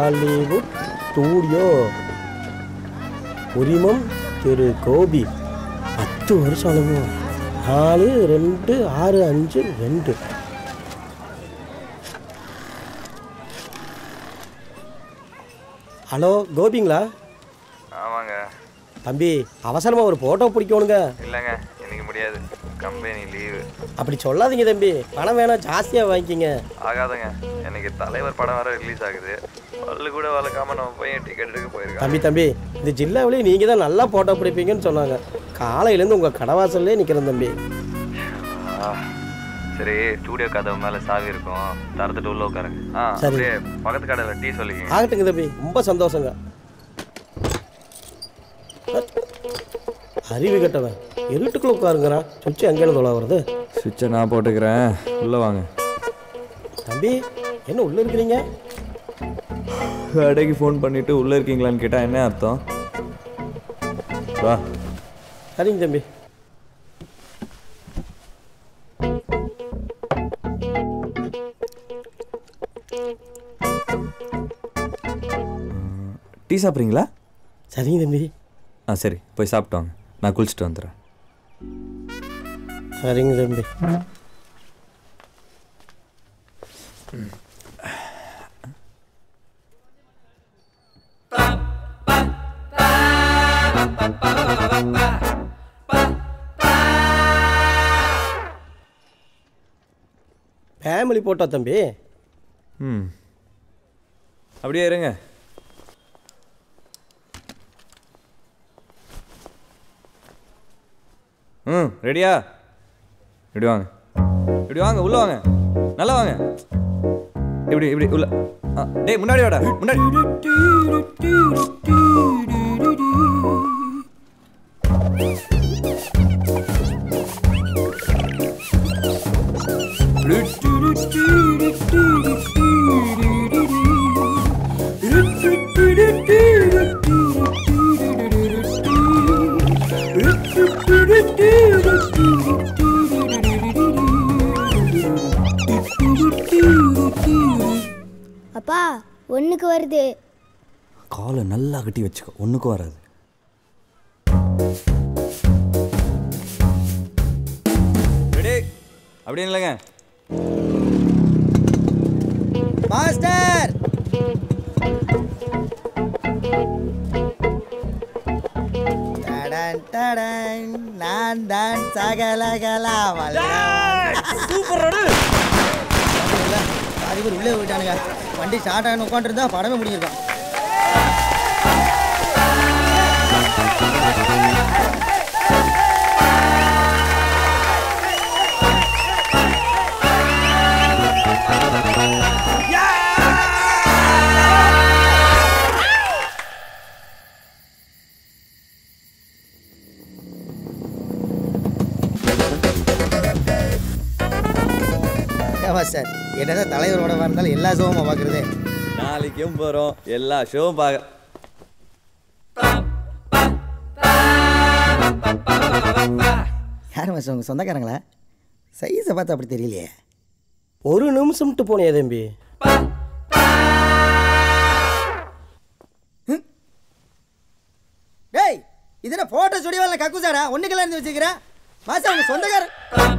Hollywood studio உரிமம் திரு கோபி பத்து வருஷம் அனுபவம் நாலு ரெண்டு ஆறு அஞ்சு ரெண்டு ஹலோ கோபிங்களா ஆமாங்க தம்பி அவசரமாக ஒரு ஃபோட்டோ பிடிக்கணுங்க இல்லைங்க இன்னைக்கு முடியாது கம்பெனி லீவு அப்படி சொல்லாதீங்க தம்பி பணம் வேணாம் ஜாஸ்தியாக வாங்கிக்கிங்க ஆகாதுங்க எனக்கு தலைவர் படம் வர ரிலீஸ் ஆகுது பல்லு கூட வளர்க்காம நம்ம போய் டிக்கெட் எடுக்க போயிருக்கோம் தம்பி தம்பி இந்த ஜில்லாவிலே நீங்கள் தான் நல்லா ஃபோட்டோ பிடிப்பீங்கன்னு சொன்னாங்க காலையிலேருந்து உங்கள் கடவாசல்லே நிற்கிறேன் தம்பி ஆ, சரி ஸ்டூடியோ கதவு மேல சாவி இருக்கும் தரத்துட்டு உள்ள உட்காருங்க ஆ சரி. அப்படியே பக்கத்து கடையில டீ சொல்லிக்கங்க ஆகட்டுங்க தம்பி ரொம்ப சந்தோஷங்க அறிவு கட்டவன் இருட்டுக்குள்ள உட்காருங்கிறான் சுவிட்ச் எங்கேன்னு தொலை வருது சுவிட்சை நான் போட்டுக்கிறேன் உள்ளே வாங்க தம்பி என்ன உள்ள இருக்கிறீங்க கடைக்கு ஃபோன் பண்ணிட்டு உள்ளே இருக்கீங்களான்னு கேட்டால் என்ன அர்த்தம் வா சரிங்க தம்பி டீ சாப்பிட்றீங்களா சரிங்க தம்பி ஆ சரி போய் சாப்பிட்டு வாங்க நான் குளிச்சுட்டு வந்துடுறேன் சரிங்க தம்பி ஃபேமிலி போட்டோ தம்பி ம் அப்படியே இருங்க ம் ரெடியா இப்படி வாங்க இப்படி வாங்க உள்ள வாங்க நல்லா வாங்க இப்படி இப்படி உள்ள ஆ, டேய் முன்னாடி வாடா முன்னாடி அப்பா ஒண்ணுக்கு வருது காலை நல்லா கட்டி வச்சுக்கோ ஒன்றுக்கும் வராது ரெடி அப்படி இல்லைங்க மாஸ்டர் டடன் டடன் நான் தான் சகலகலா சூப்பர் பாதி பேர் உள்ளே போயிட்டானுங்க வண்டி ஸ்டார்ட் ஆகணும் உட்காந்துருந்தா படமே முடிஞ்சிருக்கான் ஏமா சார் என்னதான் தலைவரோட இருந்தாலும் எல்லா ஷோவும் பார்க்குறது நாளைக்கும் போகிறோம் எல்லா ஷோவும் பார்க்க யார் மாஸ்டர் உங்கள் சொந்தக்காரங்களா சைஸை பார்த்தா அப்படி தெரியலையே ஒரு நிமிஷம்ட்டு போனே தம்பி டேய் இதுல போட்டோ ஸ்டுடியோவில் கக்குசாடா ஒன்றுக்கெல்லாம் இருந்து வச்சுக்கிறேன் மாசா உங்க சொந்தக்காரன்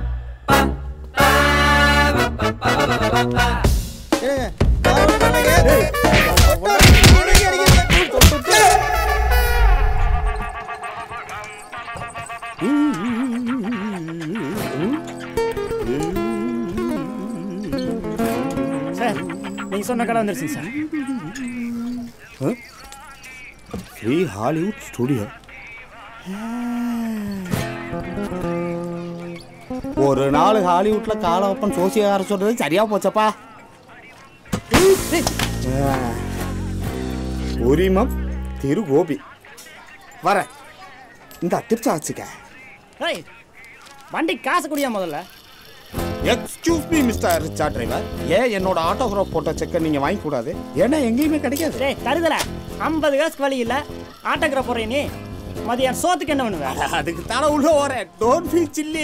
இருங்க. நான் ஒண்ணும் பண்ணலைங்க. photo நீங்க அடிக்கிறீங்க. சார் நீங்க சொன்ன கடை வந்துருச்சுங்க சார் ஸ்ரீ ஹாலிவுட் ஸ்டுடியோ ஒரு நாள் ஹாலிவுட்ல கால வைப்பன் சோசியக்கார சொல்றது சரியா போச்சப்பா ஆ. உரிமம் திரு கோபி வர இந்த திருச்சா வச்சுக்க ஏய் வண்டி காசு குடியா முதல்ல excuse me mister rickshaw driver ஏன் என்னோட ஆட்டோகிராஃப் போட்ட செக்கை நீங்க வாங்கி கூடாது ஏன்னா எங்கேயுமே கிடைக்காது டேய் தருதல ஐம்பது காசுக்கு வழி இல்ல ஆட்டோகிராஃப் போறே நீ மதியம் சோத்துக்கு என்ன பண்ணுவ அதுக்கு தானே உள்ள வரேன் don't feel silly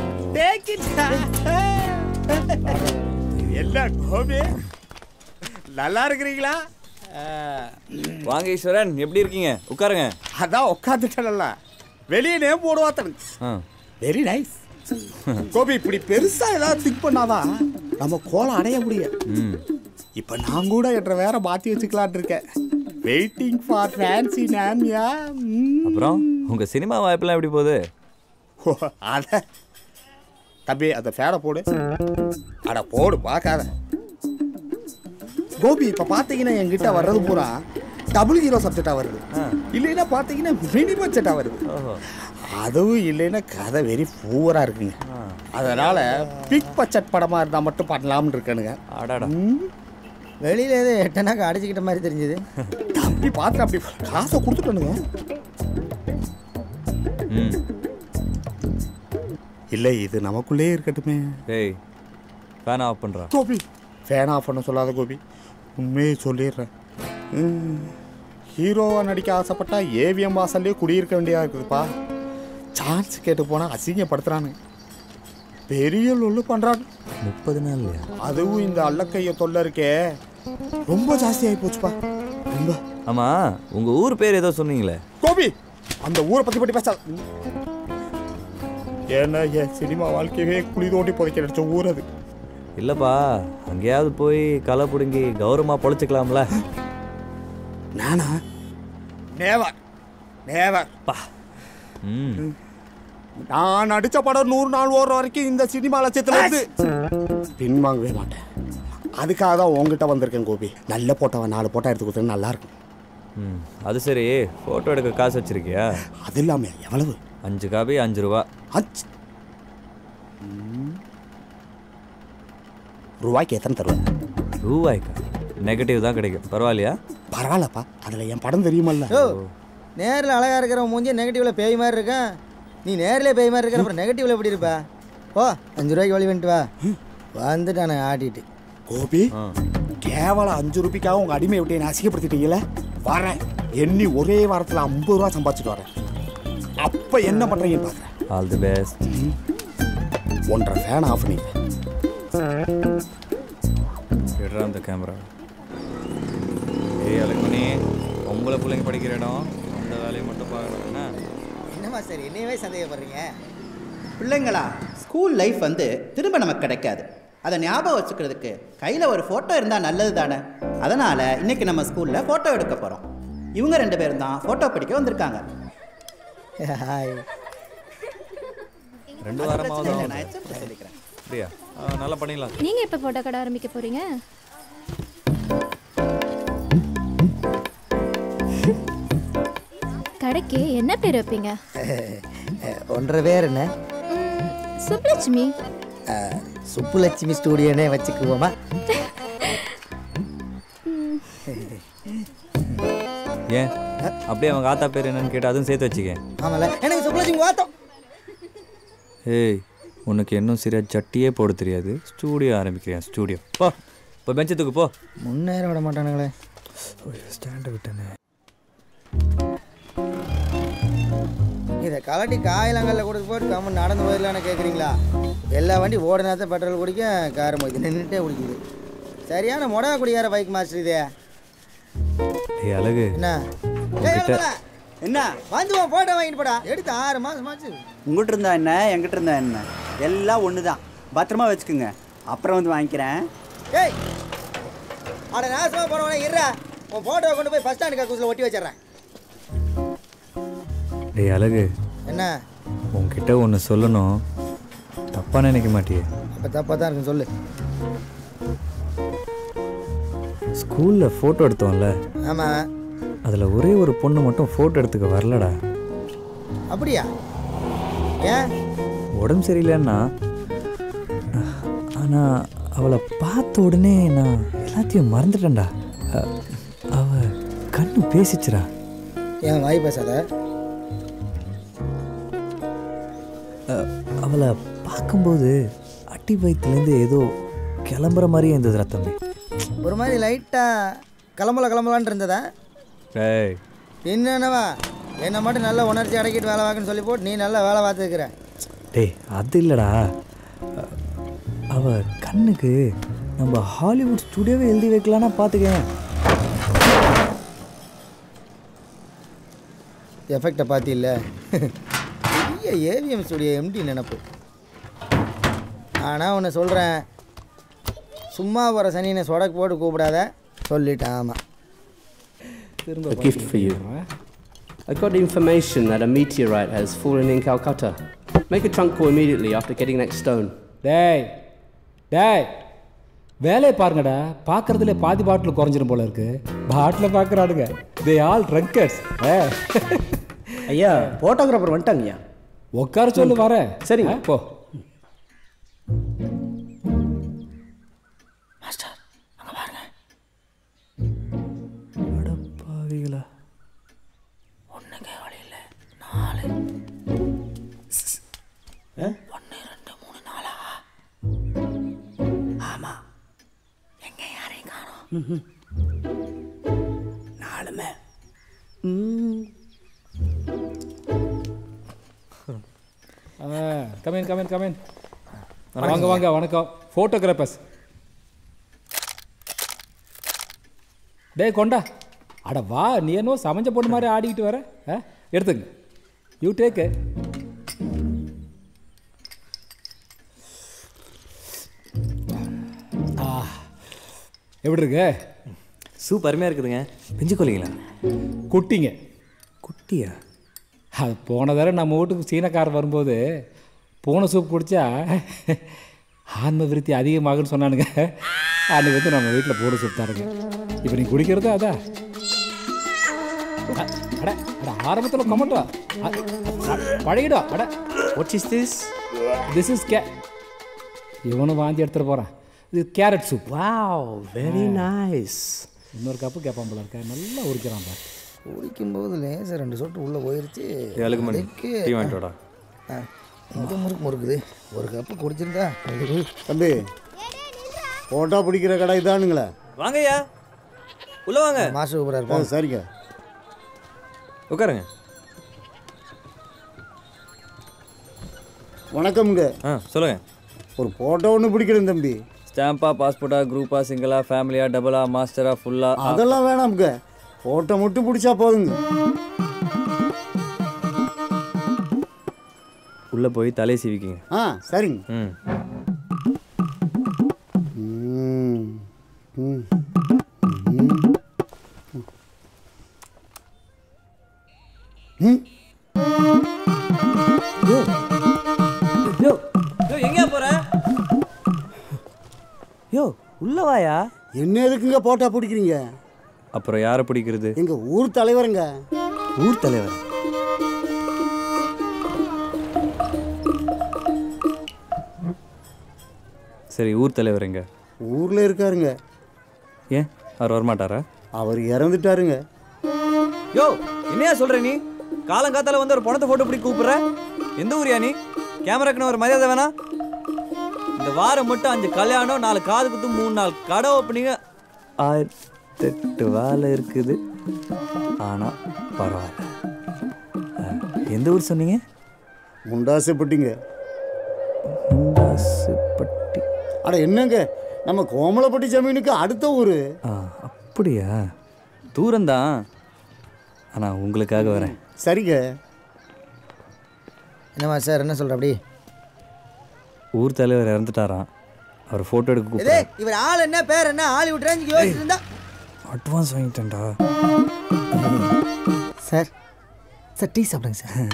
take it என்ன கோபி நல்லா இருக்கிறீங்களா வாங்க ஈஸ்வரன் எப்படி இருக்கீங்க உட்காருங்க அதான் உட்காந்துட்டல வெளியே நேம் போடுவாத்தன் ஆ வெரி நைஸ் கோபி இப்படி பெருசா ஏதாவது திங்க் பண்ணாதான் நம்ம கோலம் அடைய முடியும் ம் இப்ப நான் கூட என்ற வேற மாத்தி வச்சுக்கலான் இருக்கேன் வெயிட்டிங் ஃபார் ஃபேன்சி நேம்யா அப்புறம் உங்க சினிமா வாய்ப்பெல்லாம் எப்படி போகுது அத தம்பி அந்த ஃபேனை போடு அட போடு பார்க்காத கோபி இப்ப பாத்தீங்கன்னா என்கிட்ட வர்றது பூரா டபுள் ஹீரோ சப்ஜெக்டா வருது இல்லைன்னா பாத்தீங்கன்னா மினி பட்ஜெட்டா வருது ஓஹோ அதுவும் இல்லைன்னா கதை வெரி பூவரா இருக்குங்க அதனால பிக் பட்ஜெட் படமா இருந்தா மட்டும் பண்ணலாம்னு இருக்கேனுங்க ஆடாடா வெளியில ஏதோ எட்டனாக்க அடிச்சுக்கிட்ட மாதிரி தெரிஞ்சுது தம்பி பார்த்து அப்படி காசை கொடுத்துட்டனுங்க ம் இல்லை இது நமக்குள்ளே இருக்கட்டுமே டேய் ஃபேன் ஆஃப் பண்ணுறா கோபி ஃபேன் ஆஃப் பண்ண சொல்லாத கோபி உண்மையை சொல்லிடுறேன் ம், ஹீரோவா நடிக்க ஆசைப்பட்டா ஏவிஎம் வாசல்லே குடியிருக்க வேண்டியதா இருக்குதுப்பா சான்ஸ் கேட்டு போனால் அசிங்கப்படுத்துறானு பெரிய லொல்லு பண்ணுறான் முப்பது நாள்லையா அதுவும் இந்த அல்லக்கைய தொல்லை இருக்கே ரொம்ப ஜாஸ்தி ஆகி போச்சுப்பா ரொம்ப ஆமா உங்க ஊர் பேர் ஏதோ சொன்னீங்களே கோபி அந்த ஊரை பற்றி பற்றி பேச ஏன்னா என் சினிமா வாழ்க்கையவே குழி தோண்டி புதைக்க நினச்ச ஊர் அது இல்லப்பா அங்கேயாவது போய் களை பிடுங்கி கௌரவமா பொழைச்சிக்கலாம்ல நானா நேவர் நேவர் ம் நான் நடிச்ச படம் நூறு நாள் ஓடுற வரைக்கும் இந்த சினிமா லட்சத்துல இருந்து பின்வாங்கவே மாட்டேன் அதுக்காக தான் உங்ககிட்ட வந்திருக்கேன் கோபி நல்ல போட்டவன் நாலு போட்டோ எடுத்து கொடுத்தா நல்லா இருக்கும் ம் அது சரி ஃபோட்டோ எடுக்க காசு வச்சிருக்கியா அது இல்லாம எவ்வளவு அஞ்சு காபி அஞ்சு ரூபா அச்சு ம். ரூபாய்க்கு எத்தனை தருவேன் ரூபாய்க்கா நெகட்டிவ் தான் கிடைக்கும் பரவாயில்லையா பரவாயில்லப்பா அதில் என் படம் தெரியுமல்ல ஓ நேரில் அழகா இருக்கிற மூஞ்சி நெகட்டிவ்ல பேய் மாதிரி இருக்கேன் நீ நேரில் பேய் மாதிரி இருக்கிற அப்புறம் நெகட்டிவ்ல எப்படி இருப்ப ஓ அஞ்சு ரூபாய்க்கு வழி வந்துட்டு வா வந்துட்டானே ஆட்டிட்டு கோபி ஆ கேவலம் அஞ்சு ரூபாய்க்காக உங்க அடிமை விட்டு என்னை அசிங்கப்படுத்திட்டீங்களே வரேன் எண்ணி ஒரே வாரத்தில் ஐம்பது ரூபா சம்பாதிச்சிட்டு வரேன் அப்போ என்ன பண்ணுறீங்கன்னு பார்க்குறேன் ஆல் தி பெஸ்ட் ஒன்றரை ஃபேன் ஆஃப் பண்ணிங்க எடுறா அந்த கேமரா ஏய் அழகுமணி பொம்பளை பிள்ளைங்க படிக்கிற இடம் அந்த வேலையை மட்டும் பார்க்கணும் என்ன என்னம்மா சார் என்னையவே சந்தேகப்படுறீங்க பிள்ளைங்களா ஸ்கூல் லைஃப் வந்து திரும்ப நமக்கு கிடைக்காது அதை ஞாபகம் வச்சுக்கிறதுக்கு கையில் ஒரு ஃபோட்டோ இருந்தால் நல்லது தானே அதனால் இன்னைக்கு நம்ம ஸ்கூலில் ஃபோட்டோ எடுக்க போகிறோம் இவங்க ரெண்டு பேரும் தான் ஃபோட்டோ பிடிக்க வந்திருக்காங்க ஹாய் ரெண்டு வாரமாவது பிரச்சனை இல்லை, ஆகுது. நான் எச்சரிக்கை சொல்லிக்கிறேன் அப்படியா ஆ, நல்லா பண்ணிடலாம் நீங்க எப்ப போட்டோ கடை ஆரம்பிக்க போறீங்க கடைக்கு என்ன பேர் வைப்பீங்க ஒன்றரை பேர் என்ன ம், சுப்புலட்சுமி அஹ், சுப்புலட்சுமி ஸ்டூடியோனே வச்சுக்குவோமா ஏன் அப்படியே அவங்க ஆத்தா பேர் என்னன்னு கேட்டு அதுவும் சேர்த்து வச்சுக்க ஆமால எனக்கு சுப்புலட்சுமி வாத்தம் ஏய் உனக்கு இன்னும் சரியா ஜட்டியே போட தெரியாது ஸ்டூடியோ ஆரம்பிக்கிறேன் ஸ்டூடியோ போ இப்போ பெஞ்சத்துக்கு போ முன்னேற விட மாட்டானுங்களே ஸ்டாண்டை விட்டேனே இதை கலட்டி காயிலங்கல்ல கொடுத்து போட்டு கம்மன் நடந்து போயிடலான்னு கேட்குறீங்களா எல்லா வண்டி ஓட நேரத்தை பெட்ரோல் குடிக்க கார் மோதி நின்றுட்டே குடிக்குது சரியான மொடா குடியார பைக் மாஸ்டர் இதே ஏய் அழகு என்ன உன்கிட்ட- ஏய், ஏழுமலை, என்ன வந்து உன் போட்டோ வாங்கிட்டு போடா எடுத்து ஆறு மாதம் ஆச்சு உங்கள்கிட்ட இருந்தா என்ன என்கிட்ட இருந்தா என்ன எல்லாம் ஒன்று தான் பத்திரமா வச்சுக்கோங்க அப்புறம் வந்து வாங்கிக்கிறேன் ஏய் அட நாசமாக போனவனே இருடா உன் போட்டோவை கொண்டு போய் பஸ் ஸ்டாண்டு கக்கூசில் ஒட்டி வச்சிடுறேன் டேய் அழகு என்ன உன்கிட்ட ஒன்று சொல்லணும் தப்பாக நினைக்க மாட்டியே அப்போ தப்பாக தான் இருக்கும் சொல்லு ஸ்கூலில் ஃபோட்டோ எடுத்தோம்ல ஆமாம் அதில் ஒரே ஒரு பொண்ணு மட்டும் ஃபோட்டோ எடுத்துக்க வரலடா அப்படியா ஏன் உடம்பு சரியில்லைன்னா ஆனால் அவளை பார்த்த உடனே நான் எல்லாத்தையும் மறந்துட்டேன்டா அ- அவ கண்ணு பேசிச்சுடா ஏன் வாய் பேசாத அ, அவளை பார்க்கும்போது அடி வயிற்றுலேருந்து ஏதோ கிளம்புற மாதிரியே இருந்ததுடா தம்பி ஒரு மாதிரி லைட்டாக கிளம்பல கிளம்பலான் இருந்ததா டேய் என்னவா என்னை மட்டும் நல்லா உணர்ச்சி அடக்கிட்டு வேலை பார்க்கன்னு சொல்லி போட்டு நீ நல்லா வேலை பார்த்துக்கிற டேய் அது இல்லைடா அ, அவ கண்ணுக்கு நம்ம ஹாலிவுட் ஸ்டுடியோவே எழுதி வைக்கலான்னா பார்த்துக்கேன் எஃபெக்டை பார்த்தில்ல பெரிய ஏவிஎம் ஸ்டுடியோ எம்டி நினப்பு ஆனால் ஒன்று சொல்கிறேன் சும்மா வர சனினை சொடக்கு போட்டு கூப்பிடாத சொல்லிட்டேன் ஆமாம் A gift for you. I got information that a meteorite has fallen in Calcutta. Make a trunk call immediately after getting next stone. டேய் டேய் வேலையை பாருங்கடா பார்க்கறதுல பாதி பாட்டில் குறைஞ்சிரும் போல இருக்கு பாட்டில் பார்க்குறானுங்க தே ஆல் ட்ரங்கர்ஸ் ஐயா ஃபோட்டோகிராஃபர் வந்துட்டாங்கய்யா உட்கார சொல்லு வரேன் சரிங்க. ஆ, போ பாவிகளா நாலுமே கமேன் கமேன் கமேன் வாங்க வாங்க வணக்கம் ஃபோட்டோகிராஃபர்ஸ் டேய் கொண்டா அட வா நீ என்னவோ சமைஞ்ச பொண்ணு மாதிரி ஆடிக்கிட்டு வர ஆ எடுத்துங்க யூ டேக் ஆ எப்படி இருக்கு சூப் அருமையாக இருக்குதுங்க பிஞ்சு கொல்லிங்களா குட்டிங்க குட்டியா அது போன தடவை நம்ம வீட்டுக்கு சீனக்காரர் வரும்போது பூனை சூப் குடித்தா ஆன்ம விருத்தி அதிகமாகுன்னு சொன்னானுங்க அன்றைக்கி வந்து நம்ம வீட்டில் பூனை சூப் தாருங்க இப்போ நீ குடிக்கிறது அதான் அ- அட அட ஆரம்பத்தில் கமெண்டா பழகிடா அட what is this this is கே இவனும் வாந்தி எடுத்துகிட்டு போகிறான் இது carrot soup wow very nice இன்னொரு கப்பு கேட்பான் போல இருக்கா நல்லா உரிக்கிறான் பாரு குடிக்கும்போது லேசர் ரெண்டு சொட்டு உள்ளே போயிருச்சு ஏழுக்கு மணி அதுக்கு, டீ வாங்கிட்டு வாடா ஆ, இந்த முறுக்கு முறுக்குது ஒரு கப்பு குடிச்சிருந்தா தம்பி ஃபோட்டோ பிடிக்கிற கடை இதானுங்களே வாங்கய்யா உள்ள வாங்க மாசு சூப்பராக ஆ இருப்போம் சரிங்க உட்காருங்க வணக்கம்ங்க ஆ சொல்லுங்க ஒரு ஃபோட்டோ ஒன்று பிடிக்கிறேன் தம்பி ஸ்டாம்பா பாஸ்போர்ட்டா குரூப்பா சிங்கிளா ஃபேமிலியா டபுளா மாஸ்டரா ஃபுல்லா அதெல்லாம் வேணாமுங்க ஃபோட்டோ மட்டும் பிடிச்சா போதுங்க உள்ள போய் தலையை சீவிக்கிங்க ஆ சரிங்க ம் ம் ம் ம் யோ யோ எங்கேயா போற யோ உள்ள வாயா என்ன எதுக்குங்க போட்டோ பிடிக்கிறீங்க அப்புறம் யாரை பிடிக்கிறது எங்க ஊர் தலைவருங்க ஊர் தலைவர் சரி ஊர் தலைவர் எங்க ஊர்ல இருக்காருங்க ஏன் அவர் வரமாட்டாரா அவர் இறந்துட்டாருங்க யோ என்னையா சொல்ற நீ காலங்காத்தால வந்து ஒரு பணத்தை போட்டு பிடிக்க கூப்பிடுற எந்த ஊரியா நீ கேமராக்குன்னு ஒரு மரியாதை வேணா இந்த வாரம் மட்டும் அஞ்சு கல்யாணம் நாலு காது குத்து மூணு நாள் கடை ஓப்பனிங்க ஆயிரத்தெட்டு வேலை இருக்குது ஆனா பரவாயில்ல அஹ், எந்த ஊர் சொன்னீங்க முண்டாசைப்பட்டிங்க முண்டாசுப்பட்டி அட என்னங்க நம்ம கோமலப்பட்டி ஜமீனுக்கு அடுத்த ஊர் ஆ அப்படியா தூரம்தான் ஆனா உங்களுக்காக வரேன் சரிங்க என்னம்மா சார் என்ன சொல்கிற அப்படி ஊர் தலைவர் இறந்துட்டாராம் அவர் ஃபோட்டோ எடுக்க இதே கூப்பிடுறேன் இவர் ஆள் என்ன பேர் என்ன ஹாலிவுட் ரேஞ்சுக்கு யோசிச்சுட்டு இருந்தா அட்வான்ஸ் வாங்கிட்டேன்டா சார் சார் டீ சாப்பிடுங்க சார்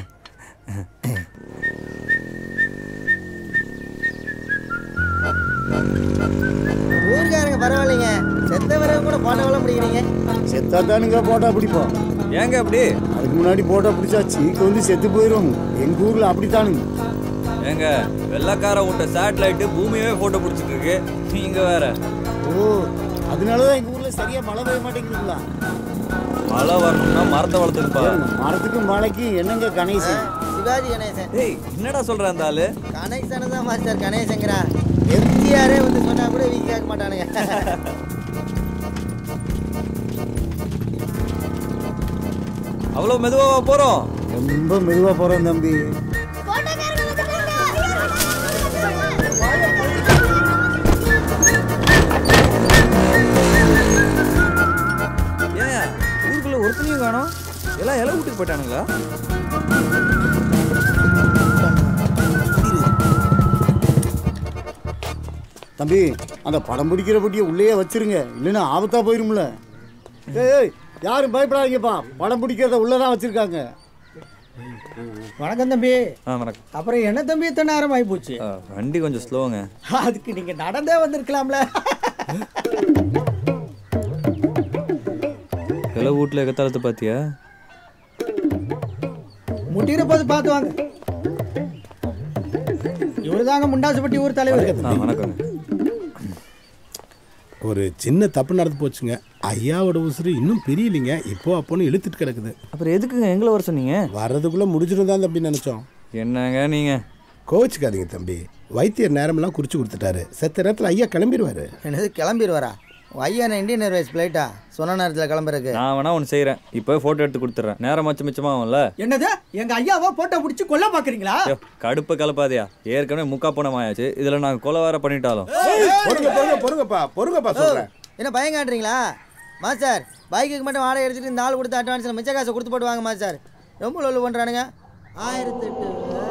ஊருக்காரங்க பரவாயில்லைங்க செத்த பிறகு கூட போட்டோ வளம் பிடிக்கிறீங்க செத்தா தானுங்க போட்டோ பிடிப்போம் ஏங்க அப்படி அதுக்கு முன்னாடி போட்டோ பிடிச்சா சீக்கு வந்து செத்து போயிடும் எங்க ஊர்ல அப்படித்தானுங்க ஏங்க வெள்ளக்கார விட்ட சேட்டலைட்டு பூமியவே ஃபோட்டோ பிடிச்சிட்டு இருக்கு நீங்க வேற ஓ அதனாலதான் எங்க ஊர்ல சரியா மழை பெய்ய மாட்டேங்குதுங்களா மழை வரணும்னா மரத்தை வளர்த்துக்குப்பா மரத்துக்கும் மழைக்கும் என்னங்க கணேசன் சிவாஜி கணேசன் ஏய் என்னடா சொல்ற அந்த ஆளு கணேசன் தான் மாஸ்டர் கணேசங்கிறா எம்ஜிஆரே வந்து சொன்னா கூட வீ கேட்க மாட்டானுங்க அவ்வளோ மெதுவாக போறோம் ரொம்ப மெதுவா போறோம் தம்பி எல்லாம் இலை வீட்டுக்கு போயிட்டானுங்களா தம்பி அந்த படம் பிடிக்கிற பட்டியை உள்ளேயே வச்சிருங்க இல்லைன்னா ஆபத்தா போயிரும்ல ஏய் ஏய், யாரும் பயப்படாதீங்கப்பா படம் பிடிக்கிறத உள்ளதான் வச்சிருக்காங்க வணக்கம் தம்பி ஆ வணக்கம் அப்புறம் என்ன தம்பி இத்தனை நேரம் ஆகி போச்சு ஆ, வண்டி கொஞ்சம் ஸ்லோங்க அதுக்கு நீங்க நடந்தே வந்திருக்கலாம்ல இலை வீட்டில் எக்கத்தாலத்தை பார்த்தியா முட்டிற போது பார்த்து வாங்க இவரு தாங்க முண்டாசுப்பட்டி ஊர் தலைவர் ஆ வணக்கங்க ஒரு சின்ன தப்பு நடந்து போச்சுங்க ஐயாவோட உசுறு இன்னும் பிரியலைங்க இப்போ அப்போன்னு இழுத்துட்டு கிடக்குது அப்புறம் எதுக்குங்க எங்களை வர சொன்னீங்க வர்றதுக்குள்ள முடிஞ்சிடும் தான் தம்பி நினைச்சோம் என்னங்க நீங்க கோவிச்சுக்காதீங்க தம்பி வைத்தியர் நேரமெல்லாம் குறிச்சு கொடுத்துட்டாரு செத்த நேரத்தில் ஐயா கிளம்பிடுவாரு என்னது கிளம்பிடுவாரா ஐயா நான் இந்தியன் ஏர்வேஸ் ஃப்ளைட்டா சொன்ன நேரத்தில் கிளம்புறதுக்கு நான் வேணா ஒன்று செய்கிறேன் இப்போ ஃபோட்டோ எடுத்து கொடுத்துட்றேன் நேரம் மச்சம் மிச்சமாகும்ல என்னது எங்க ஐயாவா போட்டோ பிடிச்சி கொல்ல பாக்குறீங்களா ஐயோ, கடுப்பு கலப்பாதியா ஏற்கனவே முக்கா பணம் ஆயாச்சு இதில் நாங்கள் கொலை வேற பண்ணிட்டாலும் பொறுங்க பொறுங்க பொறுங்கப்பா பொறுங்கப்பா சொல்றேன் என்ன பயம் காட்டுறீங்களா மாஸ்டர் பைக்குக்கு மட்டும் வாடகை எடுத்துட்டு இந்த ஆள் கொடுத்த அட்வான்ஸில் மிச்ச காசை கொடுத்து போட்டு வாங்க மாஸ்டர் ரொம்ப லொல்லு பண்ணுறானுங்க ஆயிரத்தி எட்டு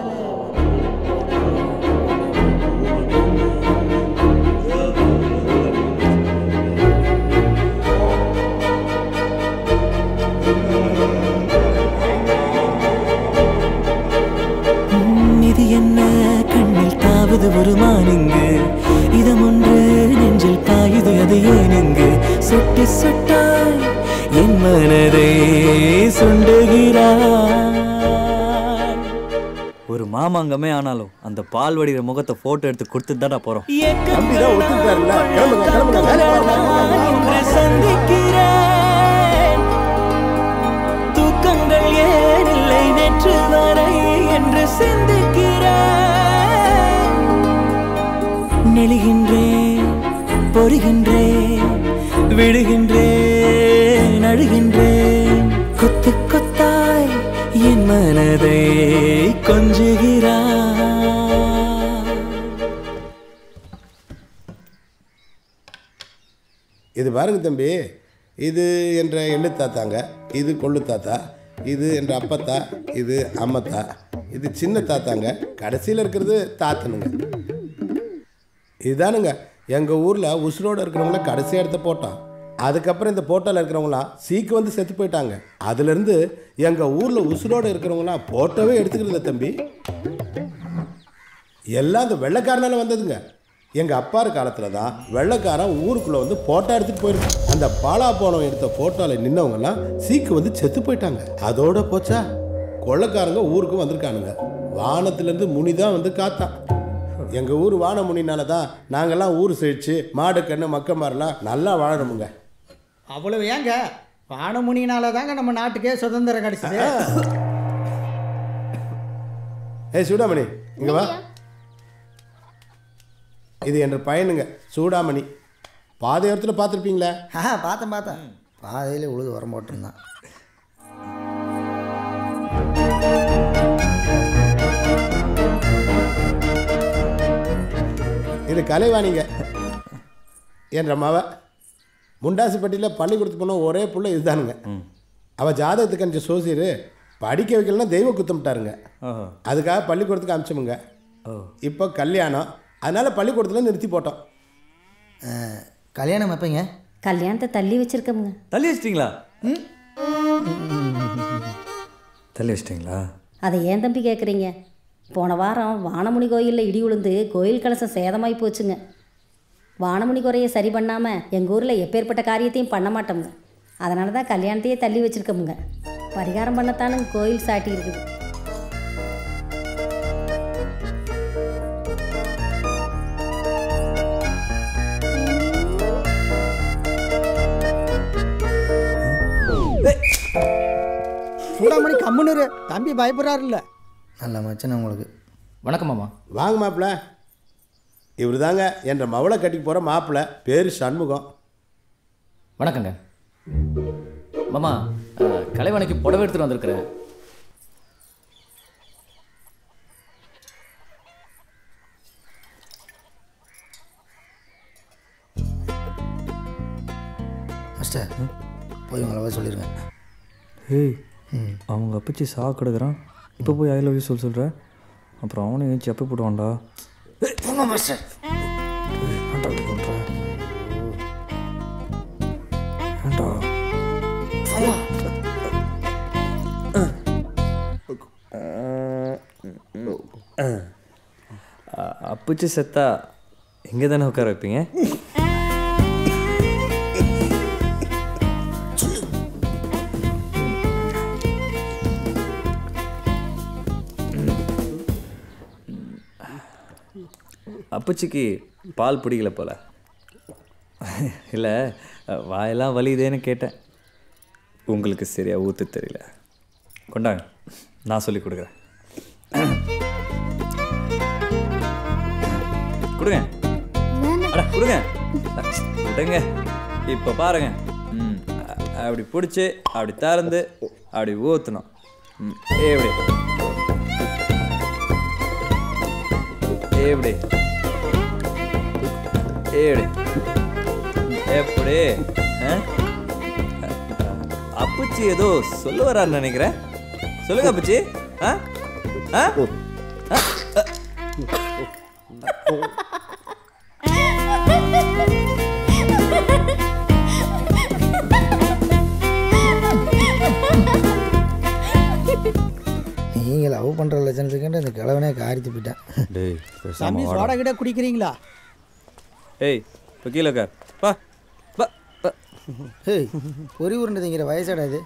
இது என்ன கண்ணில் தாவுது ஒரு மானிங்கு இதம் ஒன்று நெஞ்சில் பாயுது அது ஏனுங்கு சொட்டு சொட்டாய் என் மனதை சுண்டுகிறாய் ஒரு மாமாங்கமே ஆனாலும் அந்த பால் வடிகிற முகத்தை ஃபோட்டோ எடுத்து கொடுத்துட்டு தானே போகிறோம் தம்பிதான் ஒத்துக்கிட்டாருல்ல கிளம்புங்க கிளம்புங்க என்று சந்திக்கிறேன் தூக்கங்கள் ஏன் இல்லை நேற்று வரை என்று சிந்திக்கிறேன் நெழுகின்றேன் பொறுகின்றேன் விடுகின்றேன் அழுகின்றேன் கொத்து கொத்தாய் என் மனதை கொஞ்சுகிறாய் இது பாருங்க தம்பி இது என்ற எள்ளு தாத்தாங்க இது கொள்ளு தாத்தா இது என்ற அப்பத்தா இது அம்மத்தா இது சின்ன தாத்தாங்க கடைசியில் இருக்கிறது தாத்தனுங்க இதுதானுங்க எங்கள் ஊரில் உசுரோடு இருக்கிறவங்கள கடைசியாக எடுத்த போட்டோம் அதுக்கப்புறம் இந்த போட்டோவில் இருக்கிறவங்களாம் சீக்கு வந்து செத்து போயிட்டாங்க அதுலேருந்து எங்கள் ஊரில் உசுரோடு இருக்கிறவங்களாம் போட்டோவே எடுத்துக்கிறது தம்பி எல்லாம் இந்த வெள்ளைக்காரனால வந்ததுங்க எங்கள் அப்பா காலத்தில் தான் வெள்ளைக்காரன் ஊருக்குள்ளே வந்து போட்டோ எடுத்துகிட்டு போயிருக்கான் அந்த பாலா போனம் எடுத்த ஃபோட்டோவில் நின்னவங்கெல்லாம் சீக்கு வந்து செத்து போயிட்டாங்க அதோட போச்சா கொள்ளைக்காரங்க ஊருக்கு வந்திருக்கானுங்க வானத்திலேருந்து முனி தான் வந்து காத்தான் எங்கள் ஊர் வான முனினால தான் நாங்கள்லாம் ஊர் செழிச்சு மாடு கண்ணு மக்க மாதிரிலாம் நல்லா வாழணுமுங்க அவ்வளவு ஏங்க வானமுனினால தாங்க நம்ம நாட்டுக்கே சுதந்திரம் கிடைச்சது ஏய் சூடாமணி இங்கே வா இது என்ற பையனுங்க சூடாமணி பாதையோரத்தில் பார்த்துருப்பீங்களே ஆ பார்த்தேன் பார்த்தேன் பாதையிலே உழுது வரம் போட்டிருந்தான் இது கலைவாணிங்க என்ற மவ முண்டாசிப்பட்டியில் பள்ளிக்கூடத்துக்கு போன ஒரே புள்ள இதுதானுங்க அவள் ஜாதகத்துக்கு அனுப்பிச்ச சோசியர் படிக்க வைக்கலன்னா தெய்வ குத்தமிட்டாருங்க ஓஹோ அதுக்காக பள்ளிக்கூடத்துக்கு அனுப்பிச்சோமுங்க இப்போ கல்யாணம் அதனால பள்ளிக்கூடத்தில் நிறுத்தி போட்டோம் கல்யாணம் எப்பங்க கல்யாணத்தை தள்ளி வச்சிருக்கோமுங்க தள்ளி வச்சிட்டிங்களா தள்ளி வச்சிட்டிங்களா அதை ஏன் தம்பி கேட்குறீங்க போன வாரம் வானமுனி கோயிலில் இடி விழுந்து கோயில் கலசம் சேதமாகி போச்சுங்க வானமுனி குறையை சரி பண்ணாமல் எங்கள் ஊரில் எப்பேற்பட்ட காரியத்தையும் பண்ண மாட்டோமுங்க அதனால தான் கல்யாணத்தையே தள்ளி வச்சிருக்கோமுங்க பரிகாரம் பண்ணத்தானுங்க கோயில் சாட்டி இருக்குது சூடாமணி கம்முன்னு இரு. தம்பி பயப்படுறாரு இல்ல நல்ல மச்சன் உங்களுக்கு வணக்கம் மாமா வாங்க மாப்பிள்ள இவர் தாங்க என்ற மவளை கட்டிக்கு போகிற மாப்பிள்ளை பேர் சண்முகம் வணக்கங்க மாமா அஹ், கலைவாணிக்கு புடவை எடுத்துட்டு வந்திருக்கிறேன் மாஸ்டர் போய் உங்களை வர சொல்லிடுங்க ஏய் அவங்க அப்பச்சி சா கிடக்குறான் இப்போ போய் ஐ லவ் யூ சொல் சொல்கிற அப்புறம் அவனை ஏச்சு அப்போ போடுவான்டா போங்க மாஸ்டர் ஏன்டா இப்படி பண்ற? ஏன்டா அ- அப்பச்சி செத்தா எங்கே தானே உட்கார வைப்பீங்க அப்பச்சிக்கு பால் பிடிக்கல போல இல்லை வாயெல்லாம் வலியுதேன்னு கேட்டேன் உங்களுக்கு சரியா ஊற்ற தெரியல கொண்டாங்க நான் சொல்லி கொடுக்குறேன் கொடுங்க அட கொடுங்க விடுங்க இப்போ பாருங்க ம் அ- அப்படி பிடிச்சி அப்படி திறந்து அப்படி ஊற்றணும் ம் எப்படி எப்படி எப்படி எப்படி ஆ? அப்பச்சி ஏதோ சொல்ல வரான்னு நினைக்கிறேன் சொல்லுங்க அப்பச்சி ஆ ஆ ஆ? நீங்கள் லவ் பண்ணுற லட்சணத்துக்கு இந்த கிழவனே காரித்து போயிட்டேன் டேய் சாமி சோடா கிட்ட குடிக்கிறீங்களா ஏய் இப்போ கீழே உட்கார் வா வா வா ஏய் பொறி உருண்டை திங்கிற வயசாடா இது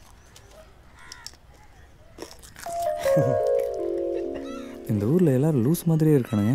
இந்த ஊரில் எல்லாரும் லூஸ் மாதிரியே இருக்கானுங்க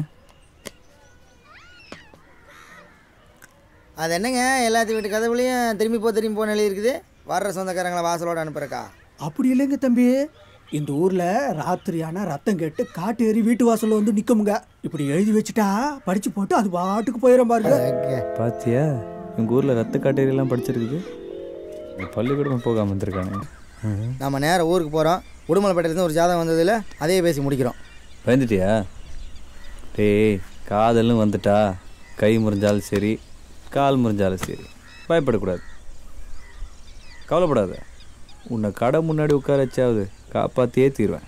அது என்னங்க எல்லாத்து வீட்டு கதவுலையும் திரும்பி போ திரும்பி போ நிலை இருக்குது வர்ற சொந்தக்காரங்களை வாசலோட அனுப்புறக்கா அப்படி இல்லைங்க தம்பி இந்த ஊர்ல ராத்திரி ஆனா ரத்தம் கேட்டு காட்டு ஏறி வீட்டு வாசல்ல வந்து நிக்குமுங்க இப்படி எழுதி வச்சுட்டா படிச்சு போட்டு அது பாட்டுக்கு போயிடும் பாருங்க பாத்தியா எங்கள் ஊரில் ரத்த காட்டேரியெல்லாம் படிச்சிருக்குது இந்த பள்ளிக்கூடம் போகாமல் வந்திருக்காங்க நம்ம நேரம் ஊருக்கு போகிறோம் உடுமலைப்பேட்டையிலேருந்து ஒரு ஜாதகம் வந்ததில் அதையே பேசி முடிக்கிறோம் பயந்துட்டியா டேய் காதல்னு வந்துட்டா கை முறிஞ்சாலும் சரி கால் முறிஞ்சாலும் சரி பயப்படக்கூடாது கவலைப்படாத உன்னை கடை முன்னாடி உட்கார வச்சாவது காப்பாற்றியே தீருவேன்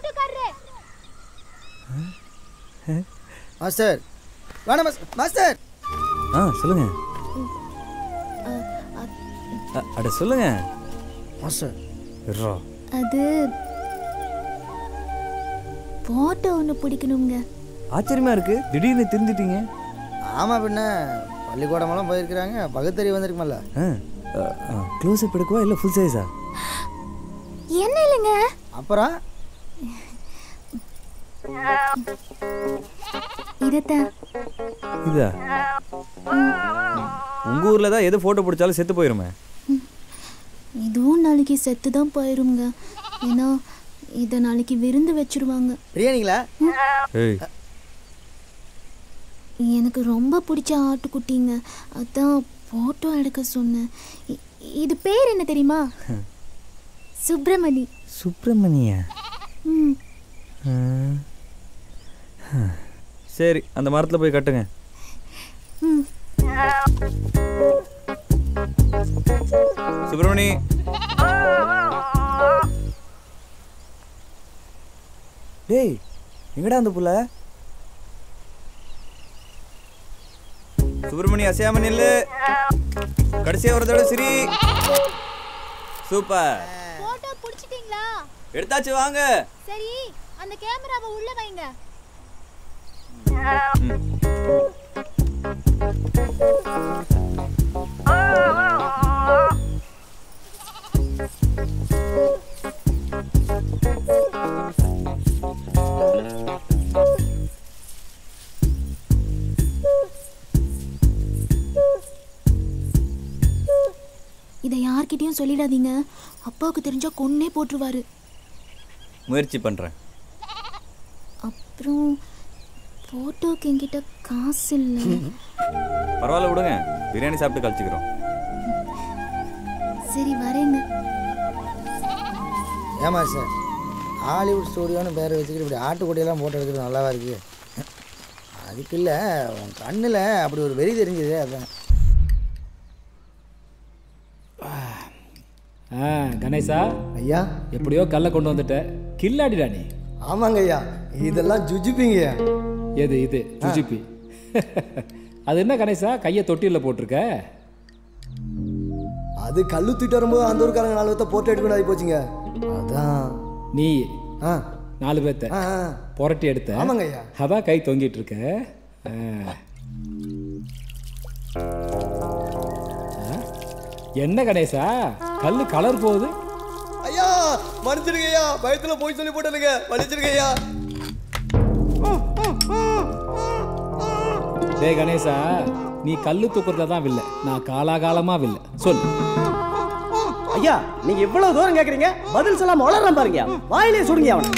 மாஸ்டர் வேணாம் மாஸ்- மாஸ்டர் ஆ சொல்லுங்க அ- அட சொல்லுங்க மாஸ்டர் இருறா. அது போட்டோ ஒன்று பிடிக்கணுங்க ஆச்சரியமா இருக்கு திடீர்னு திருந்திட்டீங்க ஆமாம் பின்ன பள்ளிக்கூடமெல்லாம் போயிருக்கிறாங்க பகுத்தறி வந்திருக்குமல்ல க்ளோஸ் அப் எடுக்கவா இல்லை ஃபுல் சைஸா என்ன இல்லைங்க அப்புறம் இதத்தான் இதா உங்கள் ஊரில் தான் எது ஃபோட்டோ பிடிச்சாலும் செத்து போயிருமே இதுவும் நாளைக்கு செத்து தான் போயிருங்க ஏன்னா இதை நாளைக்கு விருந்து வச்சிருவாங்க பிரியாணிங்களா ஏய் எனக்கு ரொம்ப பிடிச்ச ஆட்டுக்குட்டிங்க அதான் ஃபோட்டோ எடுக்க சொன்னேன் இ- இது பேர் என்ன தெரியுமா சுப்பிரமணி சுப்பிரமணியா ம் சரி அந்த மரத்தில் போய் கட்டுங்க ம் சுப்பிரமணி டேய் எங்கடா அந்த புள்ள சுப்பிரமணி அசையாம நில்லு கடைசியா ஒரு தடவை சரி சூப்பர் ஃபோட்டோ பிடிச்சிட்டீங்களா எடுத்தாச்சு வாங்க சரி அந்த கேமராவை உள்ள வைங்க இதை யார்கிட்டயும் சொல்லிடாதீங்க அப்பாவுக்கு தெரிஞ்சா கொன்னே போட்டுருவாரு முயற்சி பண்றேன் அப்புறம் ஃபோட்டோக்கு என்கிட்ட காசு இல்லை பரவாயில்ல விடுங்க பிரியாணி சாப்பிட்டு கழிச்சுக்கிறோம் சரி வரேங்க ஏமா சார் ஹாலிவுட் ஸ்டூடியோன்னு பேரை வச்சுக்கிட்டு இப்படி ஆட்டுக்குட்டியெல்லாம் போட்டு எடுக்கிறது நல்லாவா இருக்கு அதுக்கு இல்லை உன் கண்ணில் அப்படி ஒரு வெறி தெரிஞ்சது அதான் ஆ கணேசா ஐயா எப்படியோ கல்லை கொண்டு வந்துட்ட கில்லாடிடா நீ ஆமாங்க ஐயா இதெல்லாம் ஜுஜுப்பிங்க எது இது ஜுஜிபி அது என்ன கணேசா கையை தொட்டியில் போட்டிருக்க அது கல்லு தூக்கிட்டு வரும்போது அந்த ஊருக்காரங்க நாலு பேர்த்த போட்டோ எடுக்கணும் ஆகி போச்சுங்க அதான் நீ ஆ நாலு பேர்த்த ஆ, ஆ. புரட்டி எடுத்த ஆமாங்க ஐயா. அதான் கை தொங்கிட்டு இருக்க ஆ. ஆ? என்ன கணேசா கல்லு கலர் போகுது ஐயா மன்னிச்சிருங்க ஐயா பயத்துல போய் சொல்லி போட்டனுங்க மன்னிச்சிருங்க ஐயா டேய் கணேசா நீ கல்லு தூக்குறதுல தான் வில்ல நான் காலாகாலமா வில்ல சொல்லு ஐயா நீங்க இவ்வளவு தூரம் கேக்குறீங்க பதில் சொல்லாம வளர்றான் பாருங்க வாயிலே சுடுங்க அவன்